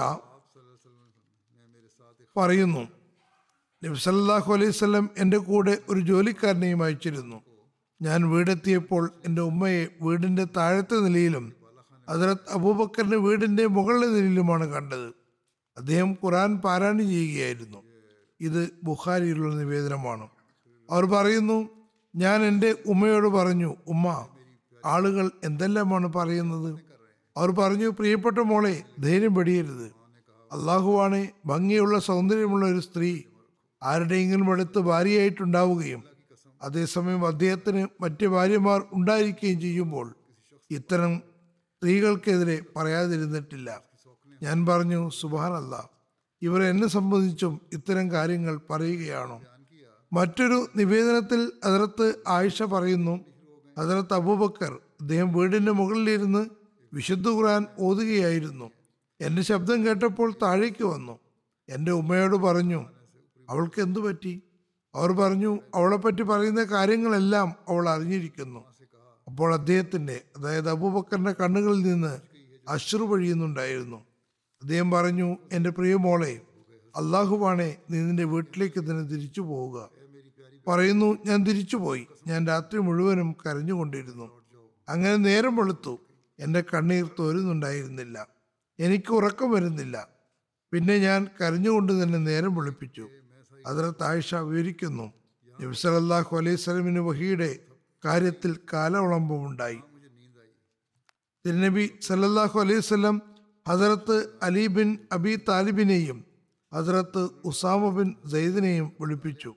പറയുന്നു നബ്സല്ലാഹു അലൈഹി സ്വലം എൻ്റെ കൂടെ ഒരു ജോലിക്കാരനെയും അയച്ചിരുന്നു ഞാൻ വീടെത്തിയപ്പോൾ എൻ്റെ ഉമ്മയെ വീടിൻ്റെ താഴത്തെ നിലയിലും അതിരത്ത് അബൂബക്കറിന്റെ വീടിൻ്റെ മുകളിലെ നിലയിലുമാണ് കണ്ടത് അദ്ദേഹം ഖുറാൻ പാരായണം ചെയ്യുകയായിരുന്നു ഇത് ബുഖാരിയിലുള്ള നിവേദനമാണ് അവർ പറയുന്നു ഞാൻ എൻ്റെ ഉമ്മയോട് പറഞ്ഞു ഉമ്മ ആളുകൾ എന്തെല്ലാമാണ് പറയുന്നത് അവർ പറഞ്ഞു പ്രിയപ്പെട്ട മോളെ ധൈര്യം വെടിയരുത് അള്ളാഹുവാണ് ഭംഗിയുള്ള സൗന്ദര്യമുള്ള ഒരു സ്ത്രീ ആരുടെയെങ്കിലും അടുത്ത് ഭാര്യയായിട്ടുണ്ടാവുകയും അതേസമയം അദ്ദേഹത്തിന് മറ്റ് ഭാര്യമാർ ഉണ്ടായിരിക്കുകയും ചെയ്യുമ്പോൾ ഇത്തരം സ്ത്രീകൾക്കെതിരെ പറയാതിരുന്നിട്ടില്ല ഞാൻ പറഞ്ഞു സുബാനല്ല ഇവർ എന്നെ സംബന്ധിച്ചും ഇത്തരം കാര്യങ്ങൾ പറയുകയാണോ മറ്റൊരു നിവേദനത്തിൽ അതിർത്ത് ആയിഷ പറയുന്നു അതിർത്ത് അബൂബക്കർ അദ്ദേഹം വീടിന്റെ മുകളിലിരുന്ന് വിശുദ്ധ ഖുർആൻ ഓതുകയായിരുന്നു എൻ്റെ ശബ്ദം കേട്ടപ്പോൾ താഴേക്ക് വന്നു എൻ്റെ ഉമ്മയോട് പറഞ്ഞു അവൾക്ക് എന്തു പറ്റി അവർ പറഞ്ഞു അവളെപ്പറ്റി പറയുന്ന കാര്യങ്ങളെല്ലാം അവൾ അറിഞ്ഞിരിക്കുന്നു അപ്പോൾ അദ്ദേഹത്തിൻ്റെ അതായത് അബൂബക്കറിന്റെ കണ്ണുകളിൽ നിന്ന് അശ്രു പൊഴിയുന്നുണ്ടായിരുന്നു അദ്ദേഹം പറഞ്ഞു എൻ്റെ പ്രിയ മോളെ അള്ളാഹുവാണെ നീ നിന്റെ വീട്ടിലേക്ക് തന്നെ തിരിച്ചു പോവുക പറയുന്നു ഞാൻ തിരിച്ചുപോയി ഞാൻ രാത്രി മുഴുവനും കരഞ്ഞുകൊണ്ടിരുന്നു അങ്ങനെ നേരം വെളുത്തു എൻ്റെ കണ്ണീർ തോരുന്നുണ്ടായിരുന്നില്ല എനിക്ക് ഉറക്കം വരുന്നില്ല പിന്നെ ഞാൻ കരഞ്ഞുകൊണ്ട് തന്നെ നേരം വെളുപ്പിച്ചു അതിൽ താഴ്ച വിവരിക്കുന്നു നബ്സലല്ലാഹു അലൈഹി സ്വലമിന് വഹിയുടെ കാര്യത്തിൽ കാലവിളംബമുണ്ടായി തിരുനബി സല്ലല്ലാഹു അലൈഹി സ്വലം ഹസരത്ത് അലി ബിൻ അബി താലിബിനെയും ഹസരത്ത് ഉസാമ ബിൻ സെയ്ദിനെയും വിളിപ്പിച്ചു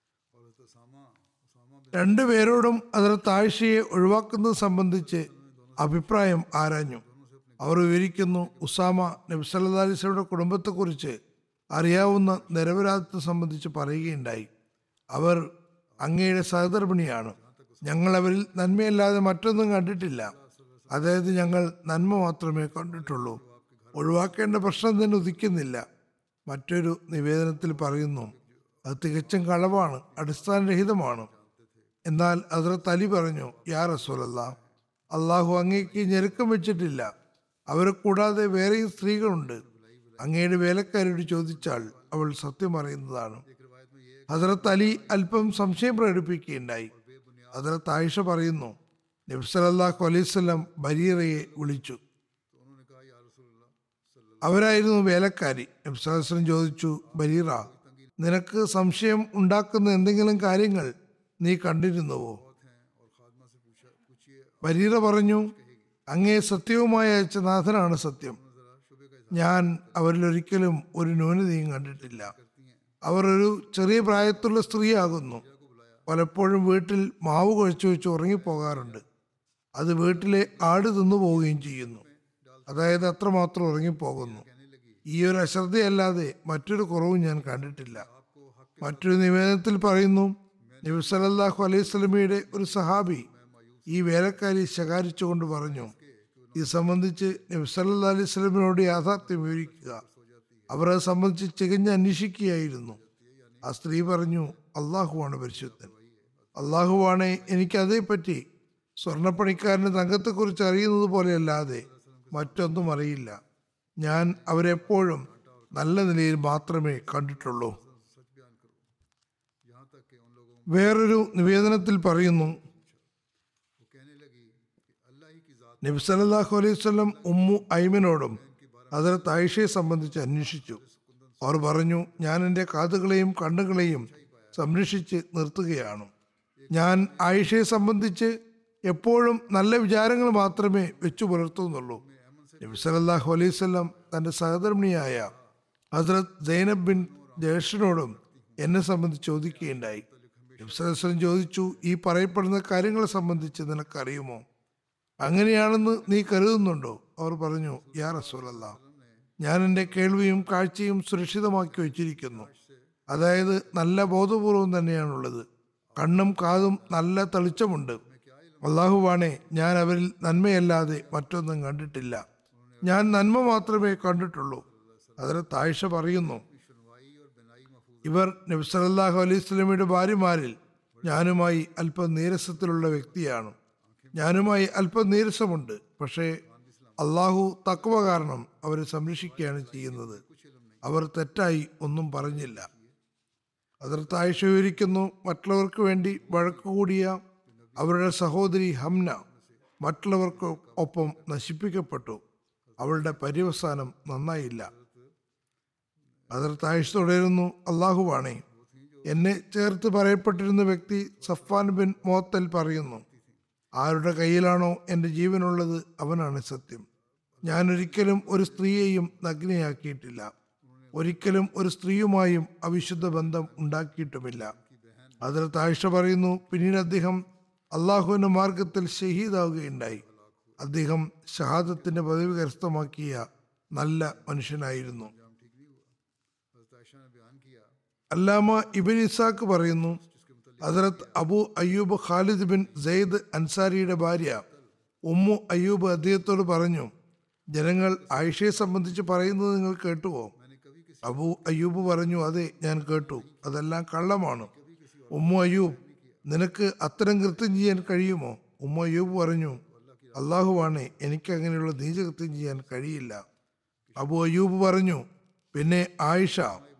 രണ്ടുപേരോടും ഹസരത്ത് ആയിഷയെ ഒഴിവാക്കുന്നത് സംബന്ധിച്ച് അഭിപ്രായം ആരാഞ്ഞു അവർ വിവരിക്കുന്നു ഉസാമ നബ്സല്ലാ അലിസ്ലയുടെ കുടുംബത്തെക്കുറിച്ച് അറിയാവുന്ന നിരപരാധിത്വം സംബന്ധിച്ച് പറയുകയുണ്ടായി അവർ അങ്ങയുടെ സഹധർമ്മിണിയാണ് ഞങ്ങൾ അവരിൽ നന്മയല്ലാതെ മറ്റൊന്നും കണ്ടിട്ടില്ല അതായത് ഞങ്ങൾ നന്മ മാത്രമേ കണ്ടിട്ടുള്ളൂ ഒഴിവാക്കേണ്ട പ്രശ്നം തന്നെ ഉദിക്കുന്നില്ല മറ്റൊരു നിവേദനത്തിൽ പറയുന്നു അത് തികച്ചും കളവാണ് അടിസ്ഥാനരഹിതമാണ് എന്നാൽ അതിർത്ത് അലി പറഞ്ഞു യാ റസൂലല്ല അള്ളാഹു അങ്ങേക്ക് ഞെരുക്കം വെച്ചിട്ടില്ല അവരെ കൂടാതെ വേറെയും സ്ത്രീകളുണ്ട് അങ്ങയുടെ വേലക്കാരോട് ചോദിച്ചാൽ അവൾ സത്യം അറിയുന്നതാണ് ഹസരത്ത് അലി അല്പം സംശയം പ്രകടിപ്പിക്കുകയുണ്ടായി ഹസരത്ത് ആയിഷ പറയുന്നു നബ്സലല്ലാഹു അലൈവല്ലം ബരീറയെ വിളിച്ചു അവരായിരുന്നു വേലക്കാരി നബ്സലം ചോദിച്ചു ബരീറ നിനക്ക് സംശയം ഉണ്ടാക്കുന്ന എന്തെങ്കിലും കാര്യങ്ങൾ നീ കണ്ടിരുന്നുവോ ബരീറ പറഞ്ഞു അങ്ങേ സത്യവുമായി അയച്ച നാഥനാണ് സത്യം ഞാൻ അവരിൽ ഒരിക്കലും ഒരു ന്യൂനതയും കണ്ടിട്ടില്ല അവർ ഒരു ചെറിയ പ്രായത്തിലുള്ള സ്ത്രീയാകുന്നു പലപ്പോഴും വീട്ടിൽ മാവ് കുഴച്ചു വെച്ച് ഉറങ്ങിപ്പോകാറുണ്ട് അത് വീട്ടിലെ ആട് തിന്നു പോവുകയും ചെയ്യുന്നു അതായത് അത്രമാത്രം ഉറങ്ങിപ്പോകുന്നു ഈ ഒരു അശ്രദ്ധയല്ലാതെ മറ്റൊരു കുറവും ഞാൻ കണ്ടിട്ടില്ല മറ്റൊരു നിവേദനത്തിൽ പറയുന്നു നബി സല്ലല്ലാഹു അലൈഹി സ്വലമിയുടെ ഒരു സഹാബി ഈ വേലക്കാരി ശകാരിച്ചുകൊണ്ട് പറഞ്ഞു ഇത് സംബന്ധിച്ച് നബി സല്ലല്ലാഹു അലൈഹി സ്വലമിനോട് യാഥാർത്ഥ്യം വിവരിക്കുക അവർ അത് സംബന്ധിച്ച് ചികഞ്ഞ് അന്വേഷിക്കുകയായിരുന്നു ആ സ്ത്രീ പറഞ്ഞു അള്ളാഹുവാണ് പരിശുദ്ധൻ അള്ളാഹുവാണ് എനിക്ക് അതേപ്പറ്റി സ്വർണ്ണപ്പണിക്കാരന് തങ്കത്തെക്കുറിച്ച് അറിയുന്നത് പോലെയല്ലാതെ മറ്റൊന്നും അറിയില്ല ഞാൻ അവരെപ്പോഴും നല്ല നിലയിൽ മാത്രമേ കണ്ടിട്ടുള്ളൂ വേറൊരു നിവേദനത്തിൽ പറയുന്നു നബി സല്ലല്ലാഹു അലൈഹി വസല്ലം ഉമ്മു ഐമനോടും ഹദരത്ത് ആയിഷയെ സംബന്ധിച്ച് അന്വേഷിച്ചു അവർ പറഞ്ഞു ഞാൻ എൻ്റെ കാതുകളെയും കണ്ണുകളെയും സംരക്ഷിച്ച് നിർത്തുകയാണ് ഞാൻ ആയിഷയെ സംബന്ധിച്ച് എപ്പോഴും നല്ല വിചാരങ്ങൾ മാത്രമേ വെച്ചു പുലർത്തുന്നുള്ളൂ നബി സല്ലല്ലാഹു അലൈഹി വസല്ലം തൻ്റെ സഹധർമ്മിണിയായ ഹസ്രത് സൈനബ് ബിൻ ജേഷനോടും എന്നെ സംബന്ധിച്ച് ചോദിക്കുകയുണ്ടായി നബി സല്ലല്ലാഹു അലൈഹി വസല്ലം ചോദിച്ചു ഈ പറയപ്പെടുന്ന കാര്യങ്ങളെ സംബന്ധിച്ച് നിനക്കറിയുമോ അങ്ങനെയാണെന്ന് നീ കരുതുന്നുണ്ടോ അവർ പറഞ്ഞു യാ റസൂലല്ല ഞാൻ എൻ്റെ കേൾവിയും കാഴ്ചയും സുരക്ഷിതമാക്കി വെച്ചിരിക്കുന്നു അതായത് നല്ല ബോധപൂർവം തന്നെയാണുള്ളത് കണ്ണും കാതും നല്ല തെളിച്ചമുണ്ട് അള്ളാഹുവാണെ ഞാൻ അവരിൽ നന്മയല്ലാതെ മറ്റൊന്നും കണ്ടിട്ടില്ല ഞാൻ നന്മ മാത്രമേ കണ്ടിട്ടുള്ളൂ അതിന് താഴ്ച പറയുന്നു ഇവർ നബി സല്ലല്ലാഹു അലൈഹി സ്വലമിയുടെ ഭാര്യമാരിൽ ഞാനുമായി അല്പം നീരസത്തിലുള്ള വ്യക്തിയാണ് ഞാനുമായി അല്പം നീരസമുണ്ട് പക്ഷേ അള്ളാഹു തക്വ കാരണം അവരെ സംരക്ഷിക്കുകയാണ് ചെയ്യുന്നത് അവർ തെറ്റായി ഒന്നും പറഞ്ഞില്ല അതിർത്ത് ആയിഷ വിവരിക്കുന്നു മറ്റുള്ളവർക്ക് വേണ്ടി വഴക്കുകൂടിയ അവരുടെ സഹോദരി ഹംന മറ്റുള്ളവർക്ക് ഒപ്പം നശിപ്പിക്കപ്പെട്ടു അവളുടെ പര്യവസാനം നന്നായില്ല അതിർത്ത് ആയിഷ തുടരുന്നു അള്ളാഹുവാണേ എന്നെ ചേർത്ത് പറയപ്പെട്ടിരുന്ന വ്യക്തി സഫാൻ ബിൻ മോത്തൽ പറയുന്നു ആരുടെ കയ്യിലാണോ എൻ്റെ ജീവനുള്ളത് അവനാണ് സത്യം ഞാൻ ഒരിക്കലും ഒരു സ്ത്രീയെയും നഗ്നയാക്കിയിട്ടില്ല ഒരിക്കലും ഒരു സ്ത്രീയുമായും അവിശുദ്ധ ബന്ധം ഉണ്ടാക്കിയിട്ടുമില്ല അതിൽ താഴ്ച പറയുന്നു പിന്നീട് അദ്ദേഹം അള്ളാഹുവിൻ്റെ മാർഗത്തിൽ ഷഹീദാവുകയുണ്ടായി അദ്ദേഹം ഷഹാദത്തിന്റെ പദവി കരസ്ഥമാക്കിയ നല്ല മനുഷ്യനായിരുന്നു അല്ലാമ ഇബിൻ ഇസാക്ക് പറയുന്നു ഹസരത്ത് Abu Ayyub Khalid bin Zaid അൻസാരിയുടെ ഭാര്യ ഉമ്മു അയ്യൂബ് അദ്ദേഹത്തോട് പറഞ്ഞു ജനങ്ങൾ ആയിഷയെ സംബന്ധിച്ച് പറയുന്നത് നിങ്ങൾ കേട്ടുവോ അബു അയ്യൂബ് പറഞ്ഞു അതെ ഞാൻ കേട്ടു അതെല്ലാം കള്ളമാണ് ഉമ്മു അയ്യൂബ് നിനക്ക് അത്തരം കൃത്യം ചെയ്യാൻ കഴിയുമോ ഉമ്മു അയ്യൂബ് പറഞ്ഞു അള്ളാഹുവാണ് എനിക്ക് അങ്ങനെയുള്ള നീചകൃത്യം ചെയ്യാൻ കഴിയില്ല അബു അയ്യൂബ് പറഞ്ഞു പിന്നെ ആയിഷ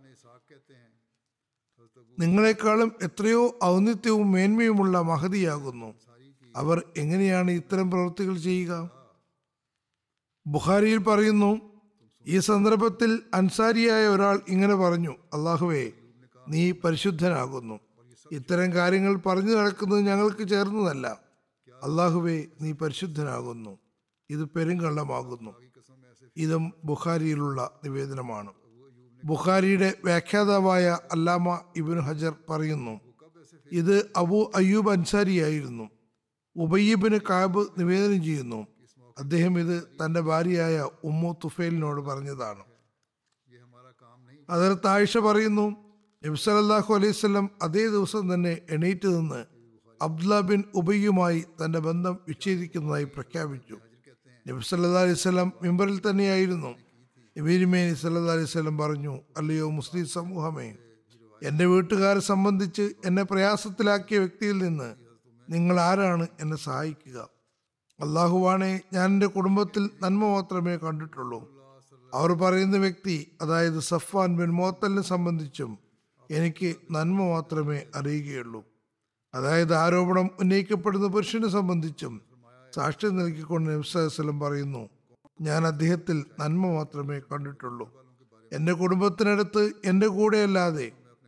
നിങ്ങളെക്കാളും എത്രയോ ഔന്നിത്യവും മേന്മയുമുള്ള മഹതിയാകുന്നു അവർ എങ്ങനെയാണ് ഇത്തരം പ്രവൃത്തികൾ ചെയ്യുക ബുഖാരിയിൽ പറയുന്നു ഈ സന്ദർഭത്തിൽ അൻസാരിയായ ഒരാൾ ഇങ്ങനെ പറഞ്ഞു അള്ളാഹുവേ നീ പരിശുദ്ധനാകുന്നു ഇത്തരം കാര്യങ്ങൾ പറഞ്ഞു നടക്കുന്നത് ഞങ്ങൾക്ക് ചേർന്നതല്ല അള്ളാഹുവേ നീ പരിശുദ്ധനാകുന്നു ഇത് പെരുങ്കള്ളമാകുന്നു ഇതും ബുഖാരിയിലുള്ള നിവേദനമാണ് ബുഖാരിയുടെ വ്യാഖ്യാതാവായ അല്ലാമ ഇബിൻ ഹജർ പറയുന്നു ഇത് അബു അയ്യൂബ് അൻസാരിയായിരുന്നു ഉബയ്യബിന് കാബ് നിവേദനം ചെയ്യുന്നു അദ്ദേഹം ഇത് തന്റെ ഭാര്യയായ ഉമ്മു തുഫേലിനോട് പറഞ്ഞതാണ് അതിൽ താഴ്ച പറയുന്നു നബ്സലല്ലാഹു അലൈവല്ലം അതേ ദിവസം തന്നെ എണീറ്റ് നിന്ന് അബ്ദുല്ല ബിൻ ഉബയ്യുമായി തന്റെ ബന്ധം വിച്ഛേദിക്കുന്നതായി പ്രഖ്യാപിച്ചു നബി സല്ലാ അലൈവല്ലം മിമ്പറിൽ തന്നെയായിരുന്നു നബീരിമേനി സല്ലാ അലൈവല്ലം പറഞ്ഞു അല്ലയോ മുസ്ലിം സമൂഹമേ എൻ്റെ വീട്ടുകാരെ സംബന്ധിച്ച് എന്നെ പ്രയാസത്തിലാക്കിയ വ്യക്തിയിൽ നിന്ന് നിങ്ങൾ ആരാണ് എന്നെ സഹായിക്കുക അള്ളാഹുവാണെ ഞാൻ എൻ്റെ കുടുംബത്തിൽ നന്മ മാത്രമേ കണ്ടിട്ടുള്ളൂ അവർ പറയുന്ന വ്യക്തി അതായത് സഫാൻ ബിൻ മോത്തലിനെ സംബന്ധിച്ചും എനിക്ക് നന്മ മാത്രമേ അറിയുകയുള്ളൂ അതായത് ആരോപണം ഉന്നയിക്കപ്പെടുന്ന പുരുഷനെ സംബന്ധിച്ചും സാക്ഷ്യം നൽകിക്കൊണ്ട് നബ്സലം പറയുന്നു ഞാൻ അദ്ദേഹത്തിൽ നന്മ മാത്രമേ കണ്ടിട്ടുള്ളൂ എൻ്റെ കുടുംബത്തിനടുത്ത് എൻ്റെ കൂടെയല്ലാതെ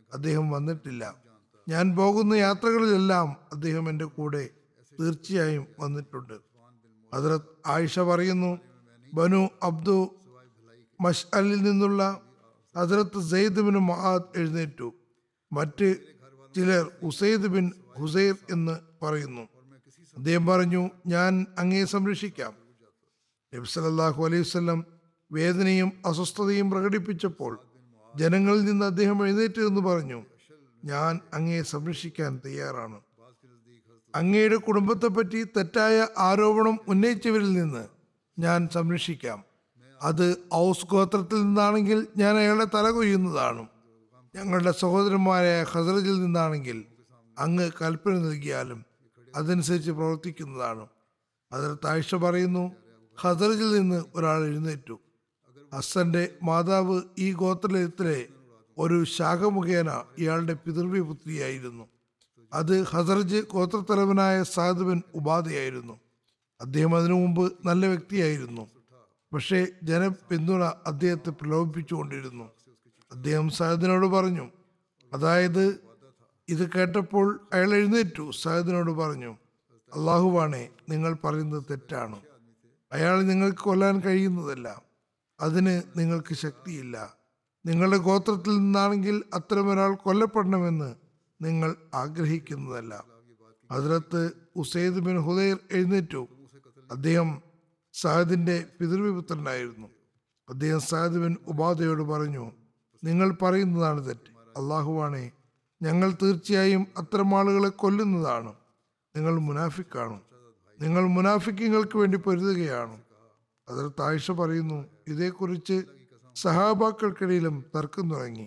അദ്ദേഹം വന്നിട്ടില്ല ഞാൻ പോകുന്ന യാത്രകളിലെല്ലാം അദ്ദേഹം എൻ്റെ കൂടെ തീർച്ചയായും വന്നിട്ടുണ്ട് ഹസ്രത്ത് ആയിഷ പറയുന്നു ബനു അബ്ദു മഷ്അലിൽ നിന്നുള്ള ഹസ്രത്ത് സെയ്ദ് ബിൻ മഹാദ് എഴുന്നേറ്റു മറ്റ് ചിലർ ഉസൈദ് ബിൻ ഹുസൈർ എന്ന് പറയുന്നു അദ്ദേഹം പറഞ്ഞു ഞാൻ അങ്ങയെ സംരക്ഷിക്കാം നബി സല്ലല്ലാഹു അലൈഹി വസല്ലം വേദനയും അസ്വസ്ഥതയും പ്രകടിപ്പിച്ചപ്പോൾ ജനങ്ങളിൽ നിന്ന് അദ്ദേഹം എഴുന്നേറ്റ് എന്ന് പറഞ്ഞു ഞാൻ അങ്ങയെ സംരക്ഷിക്കാൻ തയ്യാറാണ് അങ്ങയുടെ കുടുംബത്തെപ്പറ്റി തെറ്റായ ആരോപണം ഉന്നയിച്ചവരിൽ നിന്ന് ഞാൻ സംരക്ഷിക്കാം അത് ഔസ് ഗോത്രത്തിൽ നിന്നാണെങ്കിൽ ഞാൻ അയാളെ തല കൊയ്യുന്നതാണ് ഞങ്ങളുടെ സഹോദരന്മാരായ ഹസറജിൽ നിന്നാണെങ്കിൽ അങ്ങ് കൽപ്പന നൽകിയാലും അതനുസരിച്ച് പ്രവർത്തിക്കുന്നതാണ് അതിൽ താഴ്ച പറയുന്നു ഹസറജിൽ നിന്ന് ഒരാൾ എഴുന്നേറ്റു ഹസന്റെ മാതാവ് ഈ ഗോത്രത്തിലെ ഒരു ശാഖ മുഖേന ഇയാളുടെ പിതൃവ്യ പുത്രിയായിരുന്നു അത് ഹസറജ് ഗോത്രത്തലവനായ സാദ് ബിൻ ഉപാധയായിരുന്നു അദ്ദേഹം അതിനു മുമ്പ് നല്ല വ്യക്തിയായിരുന്നു പക്ഷേ ജനപിന്തുണ അദ്ദേഹത്തെ പ്രലോഭിപ്പിച്ചുകൊണ്ടിരുന്നു അദ്ദേഹം സാദിനോട് പറഞ്ഞു അതായത് ഇത് കേട്ടപ്പോൾ അയാൾ എഴുന്നേറ്റു സാദിനോട് പറഞ്ഞു അള്ളാഹുവാണെ നിങ്ങൾ പറയുന്നത് തെറ്റാണ് അയാൾ നിങ്ങൾക്ക് കൊല്ലാൻ കഴിയുന്നതല്ല അതിന് നിങ്ങൾക്ക് ശക്തിയില്ല നിങ്ങളുടെ ഗോത്രത്തിൽ നിന്നാണെങ്കിൽ അത്തരമൊരാൾ കൊല്ലപ്പെടണമെന്ന് നിങ്ങൾ ആഗ്രഹിക്കുന്നതല്ല ഹസ്രത്ത് ഉസൈദ് ബിൻ ഹുദൈർ എഴുന്നേറ്റു അദ്ദേഹം സാദിന്റെ പിതൃവിപുത്രനായിരുന്നു അദ്ദേഹം സാദ് ബിൻ ഉബാദയോട് പറഞ്ഞു നിങ്ങൾ പറയുന്നതാണ് തെറ്റ് അള്ളാഹുവാണെ ഞങ്ങൾ തീർച്ചയായും അത്തരം ആളുകളെ കൊല്ലുന്നതാണ് നിങ്ങൾ മുനാഫിക്കാണ് നിങ്ങൾ മുനാഫിക്കങ്ങൾക്ക് വേണ്ടി പൊരുതുകയാണ് അതിൽ താഴ്ച പറയുന്നു ഇതേക്കുറിച്ച് സഹാബാക്കൾക്കിടയിലും തർക്കം തുടങ്ങി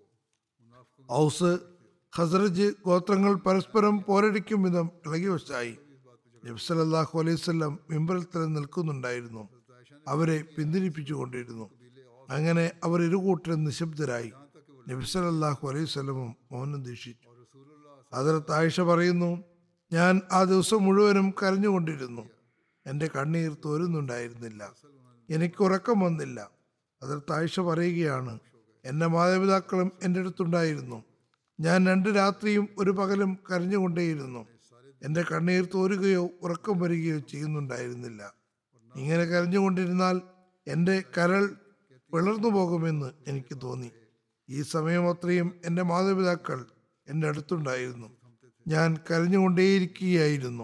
ഔസ് ഖസറജ് ഗോത്രങ്ങൾ പരസ്പരം പോരടിക്കും വിധം ഇളകി വച്ചായി നബ്സലല്ലാഹു അലൈഹി സ്വല്ലം മിമ്പറിൽ തന്നെ നിൽക്കുന്നുണ്ടായിരുന്നു അവരെ പിന്തിരിപ്പിച്ചുകൊണ്ടിരുന്നു അങ്ങനെ അവർ ഇരുകൂട്ടരും നിശബ്ദരായി നബ്സലല്ലാഹു അലൈഹി സ്വലമും മൗനം ദീക്ഷിച്ചു അതിർത്ത് ആയിഷ പറയുന്നു ഞാൻ ആ ദിവസം മുഴുവനും കരഞ്ഞുകൊണ്ടിരുന്നു എൻ്റെ കണ്ണീർ തോരുന്നുണ്ടായിരുന്നില്ല എനിക്ക് ഉറക്കം വന്നില്ല അതിർത്ത് ആയിഷ പറയുകയാണ് എൻ്റെ മാതാപിതാക്കളും എൻ്റെ അടുത്തുണ്ടായിരുന്നു ഞാൻ രണ്ട് രാത്രിയും ഒരു പകലും കരഞ്ഞുകൊണ്ടേയിരുന്നു എൻ്റെ കണ്ണീർ തോരുകയോ ഉറക്കം വരികയോ ചെയ്യുന്നുണ്ടായിരുന്നില്ല ഇങ്ങനെ കരഞ്ഞുകൊണ്ടിരുന്നാൽ എൻ്റെ കരൾ പിളർന്നു പോകുമെന്ന് എനിക്ക് തോന്നി ഈ സമയം അത്രയും എൻ്റെ മാതാപിതാക്കൾ എൻ്റെ അടുത്തുണ്ടായിരുന്നു ഞാൻ കരഞ്ഞുകൊണ്ടേയിരിക്കുകയായിരുന്നു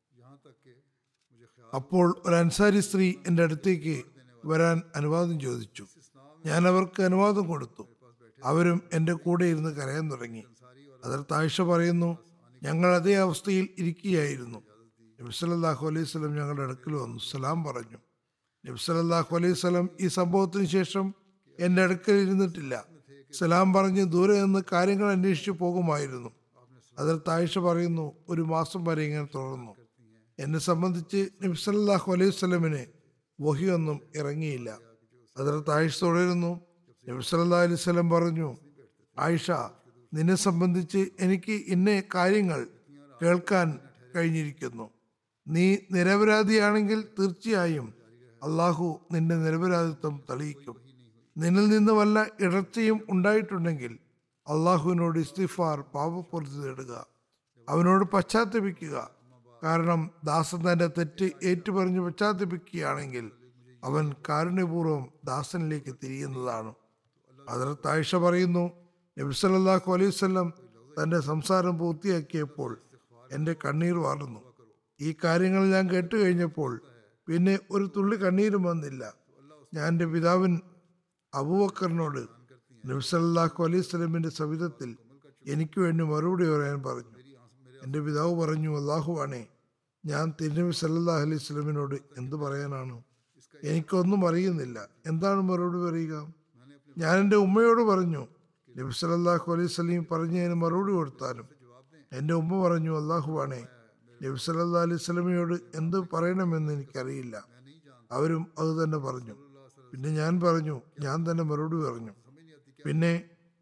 അപ്പോൾ ഒരു അൻസാരി സ്ത്രീ എൻ്റെ അടുത്തേക്ക് വരാൻ അനുവാദം ചോദിച്ചു ഞാൻ അവർക്ക് അനുവാദം കൊടുത്തു അവരും എൻ്റെ കൂടെ ഇരുന്ന് കരയാൻ തുടങ്ങി അതിൽ താഴ്ച പറയുന്നു ഞങ്ങൾ അതേ അവസ്ഥയിൽ ഇരിക്കുകയായിരുന്നു നബ്സലല്ലാഹു അലൈഹി സ്വലം ഞങ്ങളുടെ അടുക്കൽ വന്നു സലാം പറഞ്ഞു നബ്സലല്ലാഹു അലൈഹി സ്വലം ഈ സംഭവത്തിന് ശേഷം എൻ്റെ അടുക്കൽ ഇരുന്നിട്ടില്ല സലാം പറഞ്ഞ് ദൂരെ നിന്ന് കാര്യങ്ങൾ അന്വേഷിച്ചു പോകുമായിരുന്നു അതിൽ താഴ്ച പറയുന്നു ഒരു മാസം വരെ ഇങ്ങനെ തുടർന്നു എന്നെ സംബന്ധിച്ച് നബ്സല്ലാഹു അലൈഹി സ്വലമിന് വഹിയൊന്നും ഇറങ്ങിയില്ല അതിൽ താഴ്ച തുടരുന്നു നബ്സല്ലാ അലൈഹി സ്വലം പറഞ്ഞു ആയിഷ നിന്നെ സംബന്ധിച്ച് എനിക്ക് ഇന്ന കാര്യങ്ങൾ കേൾക്കാൻ കഴിഞ്ഞിരിക്കുന്നു നീ നിരപരാധിയാണെങ്കിൽ തീർച്ചയായും അള്ളാഹു നിന്റെ നിരപരാധിത്വം തെളിയിക്കും നിന്നിൽ നിന്ന് വല്ല ഇടർച്ചയും ഉണ്ടായിട്ടുണ്ടെങ്കിൽ അള്ളാഹുവിനോട് ഇസ്തിഫാർ പാപപ്പുറത്ത് തേടുക അവനോട് പശ്ചാത്തപിക്കുക കാരണം ദാസൻ തന്റെ തെറ്റ് ഏറ്റുപറഞ്ഞ് പശ്ചാത്തപിക്കുകയാണെങ്കിൽ അവൻ കാരുണ്യപൂർവ്വം ദാസനിലേക്ക് തിരിയുന്നതാണ് അതിൽ താഴ്ച പറയുന്നു നബി സല്ലല്ലാഹു അലൈഹി വസല്ലം തന്റെ സംസാരം പൂർത്തിയാക്കിയപ്പോൾ എൻ്റെ കണ്ണീർ വാർന്നു ഈ കാര്യങ്ങൾ ഞാൻ കേട്ട് കഴിഞ്ഞപ്പോൾ പിന്നെ ഒരു തുള്ളി കണ്ണീരും വന്നില്ല ഞാൻ എൻ്റെ പിതാവിൻ അബൂബക്കറിനോട് നബി സല്ലല്ലാഹു അലൈഹി വസല്ലമിന്റെ സവിധത്തിൽ എനിക്ക് വേണ്ടി മറുപടി പറയാൻ പറഞ്ഞു എൻ്റെ പിതാവ് പറഞ്ഞു അള്ളാഹുവാണേ ഞാൻ തിരുനബി സല്ലല്ലാഹു അലൈഹി വസല്ലമിനോട് എന്ത് പറയാനാണ് എനിക്കൊന്നും അറിയുന്നില്ല എന്താണ് മറുപടി പറയുക ഞാൻ എൻ്റെ ഉമ്മയോട് പറഞ്ഞു നബി സല്ലല്ലാഹു അലൈഹി വസല്ലം പറഞ്ഞതിന് മറുപടി കൊടുത്താലും എൻ്റെ ഉമ്മ പറഞ്ഞു അള്ളാഹുവാണേ നബി സല്ലല്ലാഹു അലൈഹി വസല്ലമയോട് എന്ത് പറയണമെന്ന് എനിക്കറിയില്ല അവരും അത് തന്നെ പറഞ്ഞു പിന്നെ ഞാൻ പറഞ്ഞു ഞാൻ തന്നെ മറുപടി പറഞ്ഞു പിന്നെ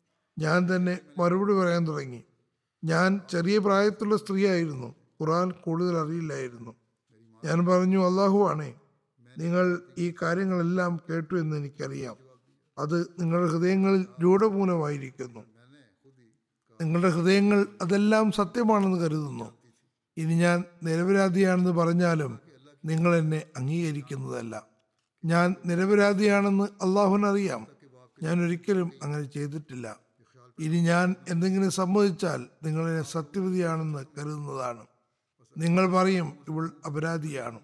ഞാൻ തന്നെ മറുപടി പറയാൻ തുടങ്ങി ഞാൻ ചെറിയ പ്രായത്തിലുള്ള സ്ത്രീയായിരുന്നു ഖുറാൻ കൂടുതൽ അറിയില്ലായിരുന്നു ഞാൻ പറഞ്ഞു അള്ളാഹുവാണേ നിങ്ങൾ ഈ കാര്യങ്ങളെല്ലാം കേട്ടു എന്ന് എനിക്കറിയാം അത് നിങ്ങളുടെ ഹൃദയങ്ങളിൽ രൂഢമൂലമായിരിക്കുന്നു നിങ്ങളുടെ ഹൃദയങ്ങൾ അതെല്ലാം സത്യമാണെന്ന് കരുതുന്നു ഇനി ഞാൻ നിരപരാധിയാണെന്ന് പറഞ്ഞാലും നിങ്ങൾ എന്നെ അംഗീകരിക്കുന്നതല്ല ഞാൻ നിരപരാധിയാണെന്ന് അള്ളാഹുവിനറിയാം ഞാൻ ഒരിക്കലും അങ്ങനെ ചെയ്തിട്ടില്ല ഇനി ഞാൻ എന്തെങ്കിലും സമ്മതിച്ചാൽ നിങ്ങൾ എന്നെ സത്യവതിയാണെന്ന് കരുതുന്നതാണ് നിങ്ങൾ പറയും ഇവൾ അപരാധിയാണ്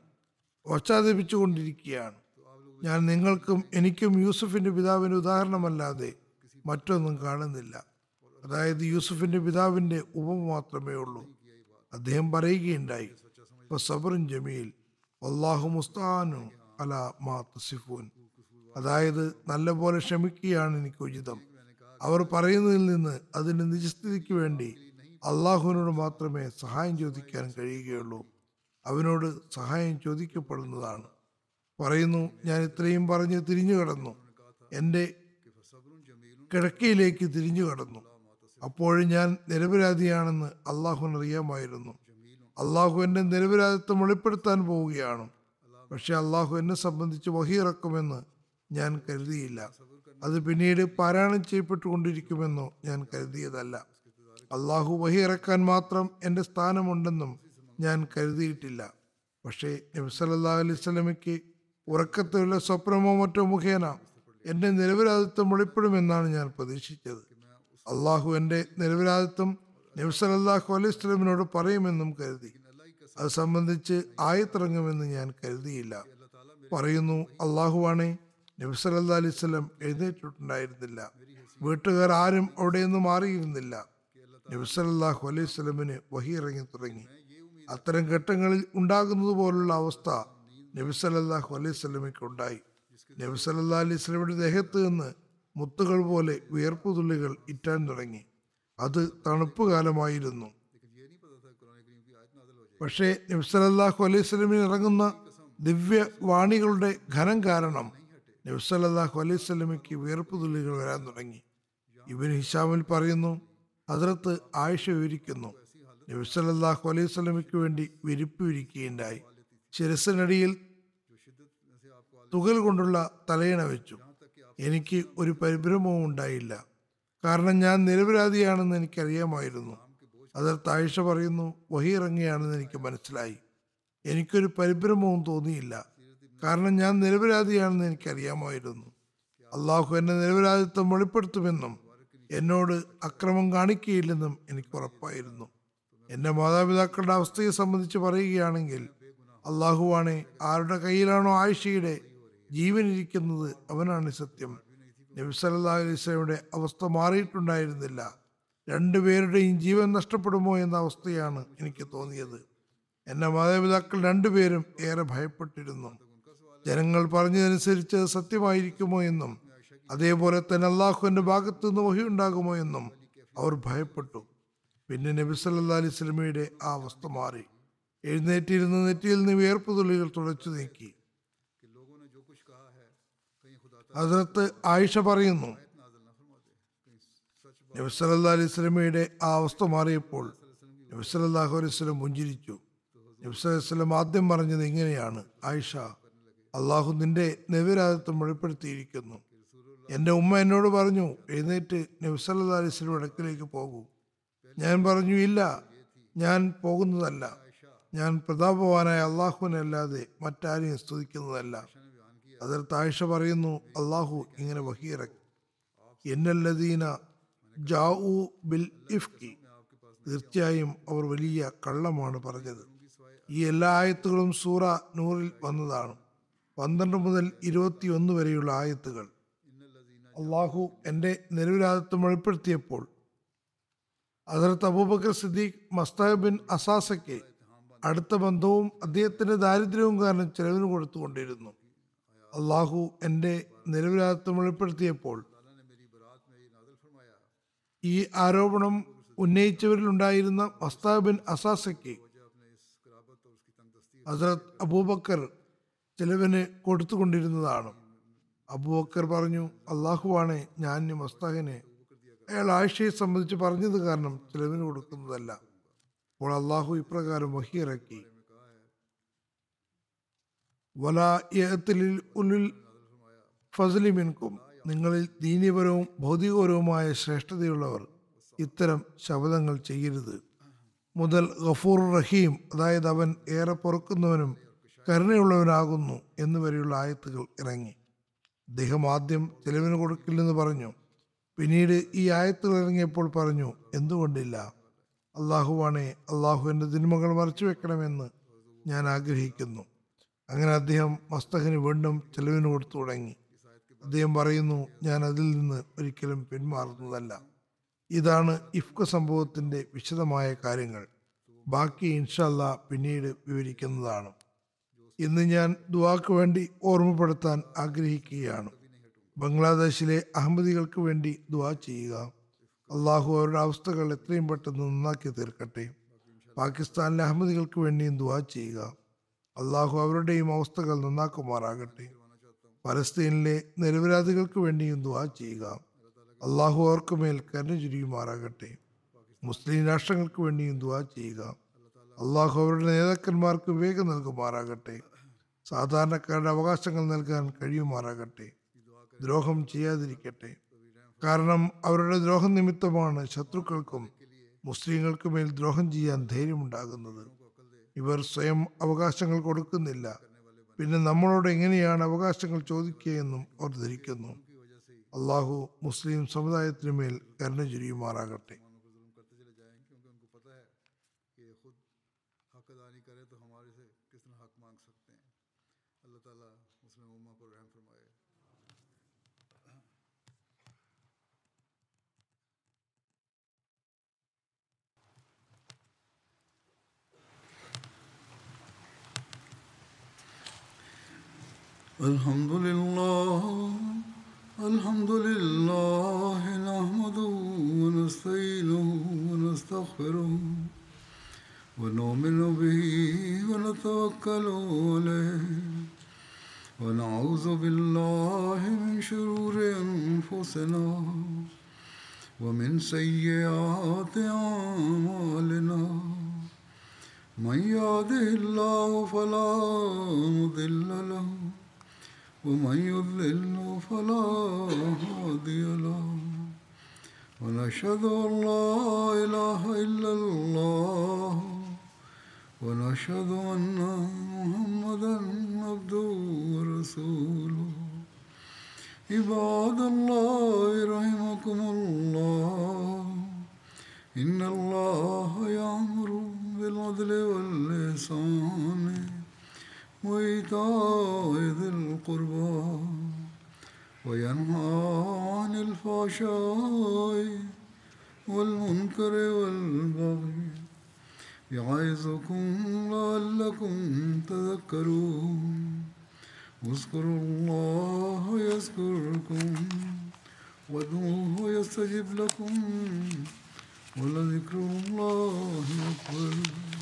പശ്ചാത്തപിച്ചുകൊണ്ടിരിക്കുകയാണ് ഞാൻ നിങ്ങൾക്കും എനിക്കും യൂസുഫിന്റെ പിതാവിന്റെ ഉദാഹരണമല്ലാതെ മറ്റൊന്നും കാണുന്നില്ല അതായത് യൂസുഫിന്റെ പിതാവിന്റെ ഉപമ മാത്രമേ ഉള്ളൂ അദ്ദേഹം പറയുകയുണ്ടായി "ഫ സബറുൻ ജമീൽ അള്ളാഹു മുസ്താനു അല മാ തസിഫൂൻ അതായത് നല്ലപോലെ ക്ഷമിക്കുകയാണ് എനിക്ക് ഉചിതം അവർ പറയുന്നതിൽ നിന്ന് അതിന്റെ നിജസ്ഥിതിക്ക് വേണ്ടി അള്ളാഹുവിനോട് മാത്രമേ സഹായം ചോദിക്കാൻ കഴിയുകയുള്ളൂ അവനോട് സഹായം ചോദിക്കപ്പെടുന്നതാണ് പറയുന്നു ഞാൻ ഇത്രയും പറഞ്ഞ് തിരിഞ്ഞു കടന്നു എൻ്റെ കിടക്കയിലേക്ക് തിരിഞ്ഞു കടന്നു അപ്പോഴും ഞാൻ നിരപരാധിയാണെന്ന് അള്ളാഹുവിന് അറിയാമായിരുന്നു അള്ളാഹു എൻ്റെ നിരപരാധിത്വം വെളിപ്പെടുത്താൻ പോവുകയാണ് പക്ഷെ അള്ളാഹു എന്നെ സംബന്ധിച്ച് വഹിയിറക്കുമെന്ന് ഞാൻ കരുതിയില്ല അത് പിന്നീട് പാരായണം ചെയ്യപ്പെട്ടുകൊണ്ടിരിക്കുമെന്നോ ഞാൻ കരുതിയതല്ല അള്ളാഹു വഹിയിറക്കാൻ മാത്രം എൻ്റെ സ്ഥാനമുണ്ടെന്നും ഞാൻ കരുതിയിട്ടില്ല പക്ഷേ നബി സല്ലല്ലാഹു അലൈഹി സ്വലമയ്ക്ക് ഉറക്കത്തിലുള്ള സ്വപ്നമോ മറ്റോ മുഖേന എൻ്റെ നിരപരാധിത്വം വെളിപ്പെടുമെന്നാണ് ഞാൻ പ്രതീക്ഷിച്ചത് അള്ളാഹു എൻ്റെ നിരപരാധിത്വം നബി സല്ലല്ലാഹു അലൈഹി സ്വലമിനോട് പറയുമെന്നും കരുതി അത് സംബന്ധിച്ച് ആയത്തിറങ്ങുമെന്ന് ഞാൻ കരുതിയില്ല പറയുന്നു അള്ളാഹുവാണേ നബി സല്ലല്ലാഹു അലൈഹി സ്വലം എഴുന്നേറ്റിട്ടുണ്ടായിരുന്നില്ല വീട്ടുകാർ ആരും അവിടെ നിന്ന് മാറിയിരുന്നില്ല നബി സല്ലല്ലാഹു അലൈഹി സ്വലമിന് വഹി ഇറങ്ങി തുടങ്ങി അത്തരം ഘട്ടങ്ങളിൽ ഉണ്ടാകുന്നത് പോലുള്ള അവസ്ഥ നബി സല്ലല്ലാഹു അലൈഹി സ്വലമയ്ക്ക് ഉണ്ടായി നബി സല്ലല്ലാഹു അലൈഹി സ്വലമിയുടെ ദേഹത്ത് നിന്ന് മുത്തുകൾ പോലെ വിയർപ്പ് തുള്ളികൾ ഇറ്റാൻ തുടങ്ങി അത് തണുപ്പ് കാലമായിരുന്നു പക്ഷേ നബി സല്ലല്ലാഹു അലൈഹി സ്വലമിന് ഇറങ്ങുന്ന ദിവ്യ വാണികളുടെ ഘനം കാരണം നബി സല്ലല്ലാഹു അലൈഹി സ്വലമയ്ക്ക് വിയർപ്പ് തുള്ളികൾ വരാൻ തുടങ്ങി ഇവൻ ഹിഷാമിൽ പറയുന്നു ഹദ്രത്ത് ആയിഷ വിവരിക്കുന്നു നബി സല്ലല്ലാഹു അലൈഹി സ്വലമയ്ക്ക് വേണ്ടി വിരിപ്പ് വിരിക്കുകയുണ്ടായി ശിരസിനടിയിൽ തുകൽ കൊണ്ടുള്ള തലയിണ വെച്ചു എനിക്ക് ഒരു പരിഭ്രമവും ഉണ്ടായില്ല കാരണം ഞാൻ നിരപരാധിയാണെന്ന് എനിക്കറിയാമായിരുന്നു അതിർത്ത് ആയിഷ പറയുന്നു വഹി ഇറങ്ങിയാണെന്ന് എനിക്ക് മനസ്സിലായി എനിക്കൊരു പരിഭ്രമവും തോന്നിയില്ല കാരണം ഞാൻ നിരപരാധിയാണെന്ന് എനിക്കറിയാമായിരുന്നു അള്ളാഹു എന്നെ നിരപരാധിത്വം വെളിപ്പെടുത്തുമെന്നും എന്നോട് അക്രമം കാണിക്കുകയില്ലെന്നും എനിക്ക് ഉറപ്പായിരുന്നു എൻ്റെ മാതാപിതാക്കളുടെ അവസ്ഥയെ സംബന്ധിച്ച് പറയുകയാണെങ്കിൽ അള്ളാഹുവാണ് ആരുടെ കയ്യിലാണോ ആയിഷയുടെ ജീവനിരിക്കുന്നത് അവനാണ് സത്യം നബി സല്ലല്ലാഹു അലൈഹി വസല്ലമയുടെ അവസ്ഥ മാറിയിട്ടുണ്ടായിരുന്നില്ല രണ്ടുപേരുടെയും ജീവൻ നഷ്ടപ്പെടുമോ എന്ന അവസ്ഥയാണ് എനിക്ക് തോന്നിയത് എൻ്റെ മാതാപിതാക്കൾ രണ്ടുപേരും ഏറെ ഭയപ്പെട്ടിരുന്നു ജനങ്ങൾ പറഞ്ഞതനുസരിച്ച് അത് സത്യമായിരിക്കുമോ എന്നും അതേപോലെ തന്നെ അള്ളാഹുവിൻ്റെ ഭാഗത്തു നിന്ന് വഹി ഉണ്ടാകുമോ എന്നും അവർ ഭയപ്പെട്ടു പിന്നെ നബി സല്ലല്ലാഹു അലൈഹി സ്വലമയുടെ ആ അവസ്ഥ മാറി എഴുന്നേറ്റിരുന്ന് നെറ്റിയിൽ നിന്ന് വിയർപ്പ് തുള്ളികൾ തുടച്ചു നീക്കി ഹസ്രത്ത് ആയിഷ പറയുന്നു നബി സല്ലല്ലാഹു അലൈഹി സ്വലമയുടെ ആ അവസ്ഥ മാറിയപ്പോൾ നബി സല്ലല്ലാഹു അലൈഹി സ്വലം പുഞ്ചിരിച്ചു നബി സല്ലല്ലാഹു അലൈഹി സ്വലം ആദ്യം പറഞ്ഞത് ഇങ്ങനെയാണ് ആയിഷ അള്ളാഹു നിന്റെ നിരപരാധിത്വം വെളിപ്പെടുത്തിയിരിക്കുന്നു എൻ്റെ ഉമ്മ എന്നോട് പറഞ്ഞു എഴുന്നേറ്റ് നബി സല്ലല്ലാഹു അലൈഹി സ്വലം ഇടക്കിലേക്ക് പോകൂ ഞാൻ പറഞ്ഞു ഇല്ല ഞാൻ പോകുന്നതല്ല ഞാൻ പ്രതാപവാനായ അള്ളാഹുവിനെ അല്ലാതെ മറ്റാരെയും സ്തുതിക്കുന്നതല്ല അതിർത്ത് ആയിഷ പറയുന്നു അള്ളാഹു ഇങ്ങനെ വഹീറക്കി എന്നല്ലദീന ജാഊ ബിൽ ഇഫ്കി തീർച്ചയായും അവർ വലിയ കള്ളമാണ് പറഞ്ഞത് ഈ എല്ലാ ആയത്തുകളും സൂറ നൂറിൽ വന്നതാണ് പന്ത്രണ്ട് മുതൽ ഇരുപത്തിയൊന്ന് വരെയുള്ള ആയത്തുകൾ അള്ളാഹു എൻ്റെ നിരപരാധിത്വം വെളിപ്പെടുത്തിയപ്പോൾ അതിർത്ത് അബൂബക്കർ സിദ്ദീഖ് മസ്താബ് ബിൻ അസാസയ്ക്ക് അടുത്ത ബന്ധവും അദ്ദേഹത്തിന്റെ ദാരിദ്ര്യവും കാരണം ചെലവിന് കൊടുത്തുകൊണ്ടിരുന്നു അള്ളാഹു എൻ്റെ നിരപരാധിത്വം വെളിപ്പെടുത്തിയപ്പോൾ ഈ ആരോപണം ഉന്നയിച്ചവരിൽ ഉണ്ടായിരുന്ന മസ്താബ് ബിൻ അസാസയ്ക്ക് ഹസ്രത്ത് അബൂബക്കർ ചെലവിന് കൊടുത്തുകൊണ്ടിരുന്നതാണ് അബൂബക്കർ പറഞ്ഞു അള്ളാഹുവാണ് ഞാൻ ഈ മസ്താഹിനെ അയാൾ ആയിഷയെ സംബന്ധിച്ച് പറഞ്ഞത് കാരണം ചെലവിന് കൊടുക്കുന്നതല്ല അപ്പോൾ അള്ളാഹു ഇപ്രകാരം വഹിയിറക്കി വലായത്തിലിൽ ഉള്ളിൽ ഫസലി മിൻകും നിങ്ങളിൽ ദീനീപരവും ഭൗതികപരവുമായ ശ്രേഷ്ഠതയുള്ളവർ ഇത്തരം ശബ്ദങ്ങൾ ചെയ്യരുത് മുതൽ ഗഫൂർ റഹീം അതായത് അവൻ ഏറെ പൊറുക്കുന്നവനും കരുണയുള്ളവനാകുന്നു എന്നുവരെയുള്ള ആയത്തുകൾ ഇറങ്ങി അദ്ദേഹം ആദ്യം ചെലവിന് കൊടുക്കില്ലെന്ന് പറഞ്ഞു പിന്നീട് ഈ ആയത്തുകൾ ഇറങ്ങിയപ്പോൾ പറഞ്ഞു എന്തുകൊണ്ടില്ല അള്ളാഹുവാണെ അള്ളാഹു എൻ്റെ തിന്മകൾ മറച്ചു വെക്കണമെന്ന് ഞാൻ ആഗ്രഹിക്കുന്നു അങ്ങനെ അദ്ദേഹം മസ്തഖിന് വീണ്ടും ചെലവിന് കൊടുത്തു തുടങ്ങി അദ്ദേഹം പറയുന്നു ഞാൻ അതിൽ നിന്ന് ഒരിക്കലും പിന്മാറുന്നതല്ല ഇതാണ് ഇഫ്ക സംഭവത്തിൻ്റെ വിശദമായ കാര്യങ്ങൾ ബാക്കി ഇൻഷല്ല പിന്നീട് വിവരിക്കുന്നതാണ് ഇന്ന് ഞാൻ ദുവാക്ക് വേണ്ടി ഓർമ്മപ്പെടുത്താൻ ആഗ്രഹിക്കുകയാണ് ബംഗ്ലാദേശിലെ അഹമ്മദികൾക്ക് വേണ്ടി ദുവാ ചെയ്യുക അള്ളാഹു അവരുടെ അവസ്ഥകൾ എത്രയും പെട്ടെന്ന് നന്നാക്കി തീർക്കട്ടെ പാകിസ്ഥാനിലെ അഹമ്മദികൾക്ക് വേണ്ടിയും ദുവാ ചെയ്യുക അള്ളാഹു അവരുടെയും അവസ്ഥകൾ നന്നാക്കുമാറാകട്ടെ പലസ്തീനിലെ നിരപരാധികൾക്ക് വേണ്ടിയും ദുവാ ചെയ്യുക അള്ളാഹു അവർക്ക് മേൽ കരുണ ചുരിയുമാറാകട്ടെ മുസ്ലിം രാഷ്ട്രങ്ങൾക്ക് വേണ്ടിയും ദുവാ ചെയ്യുക അള്ളാഹു അവരുടെ നേതാക്കന്മാർക്ക് വിവേകം നൽകുമാറാകട്ടെ സാധാരണക്കാരുടെ അവകാശങ്ങൾ നൽകാൻ കഴിയുമാറാകട്ടെ ദ്രോഹം ചെയ്യാതിരിക്കട്ടെ കാരണം അവരുടെ ദ്രോഹം നിമിത്തമാണ് ശത്രുക്കൾക്കും മുസ്ലിങ്ങൾക്ക് മേൽ ദ്രോഹം ചെയ്യാൻ ധൈര്യമുണ്ടാകുന്നത് ഇവർ സ്വയം അവകാശങ്ങൾ കൊടുക്കുന്നില്ല പിന്നെ നമ്മളോട് എങ്ങനെയാണ് അവകാശങ്ങൾ ചോദിക്കുകയെന്നും അവർ ധരിക്കുന്നു അള്ളാഹു മുസ്ലിം സമുദായത്തിനു മേൽ കരുണ ചുരിയുമാറാകട്ടെ कि खुद हक अदा नहीं करे तो हमारे से किस तरह हक मांग सकते हैं अल्लाह ताला मुस्लिम उम्मा पर रहम फरमाए الحمد لله الحمد لله نحمده ونستعينه ونستغفره ونؤمن به ونتوكل عليه ونعوذ بالله من شرور أنفسنا ومن سيئات أعمالنا من يهده الله فلا مضل له ومن يضلل فلا هادي له ونشهد أن لا إله إلا الله ونشهد أن محمدا عبده ورسوله عباد الله رحمكم الله إن الله يأمر بالعدل والإحسان وإيتاء ذي القربى وينهى عن الفحشاء والمنكر والبغي يعظكم لعلكم تذكرون اذكروا الله يذكركم وادعوه يستجب لكم ولذكر الله أكبر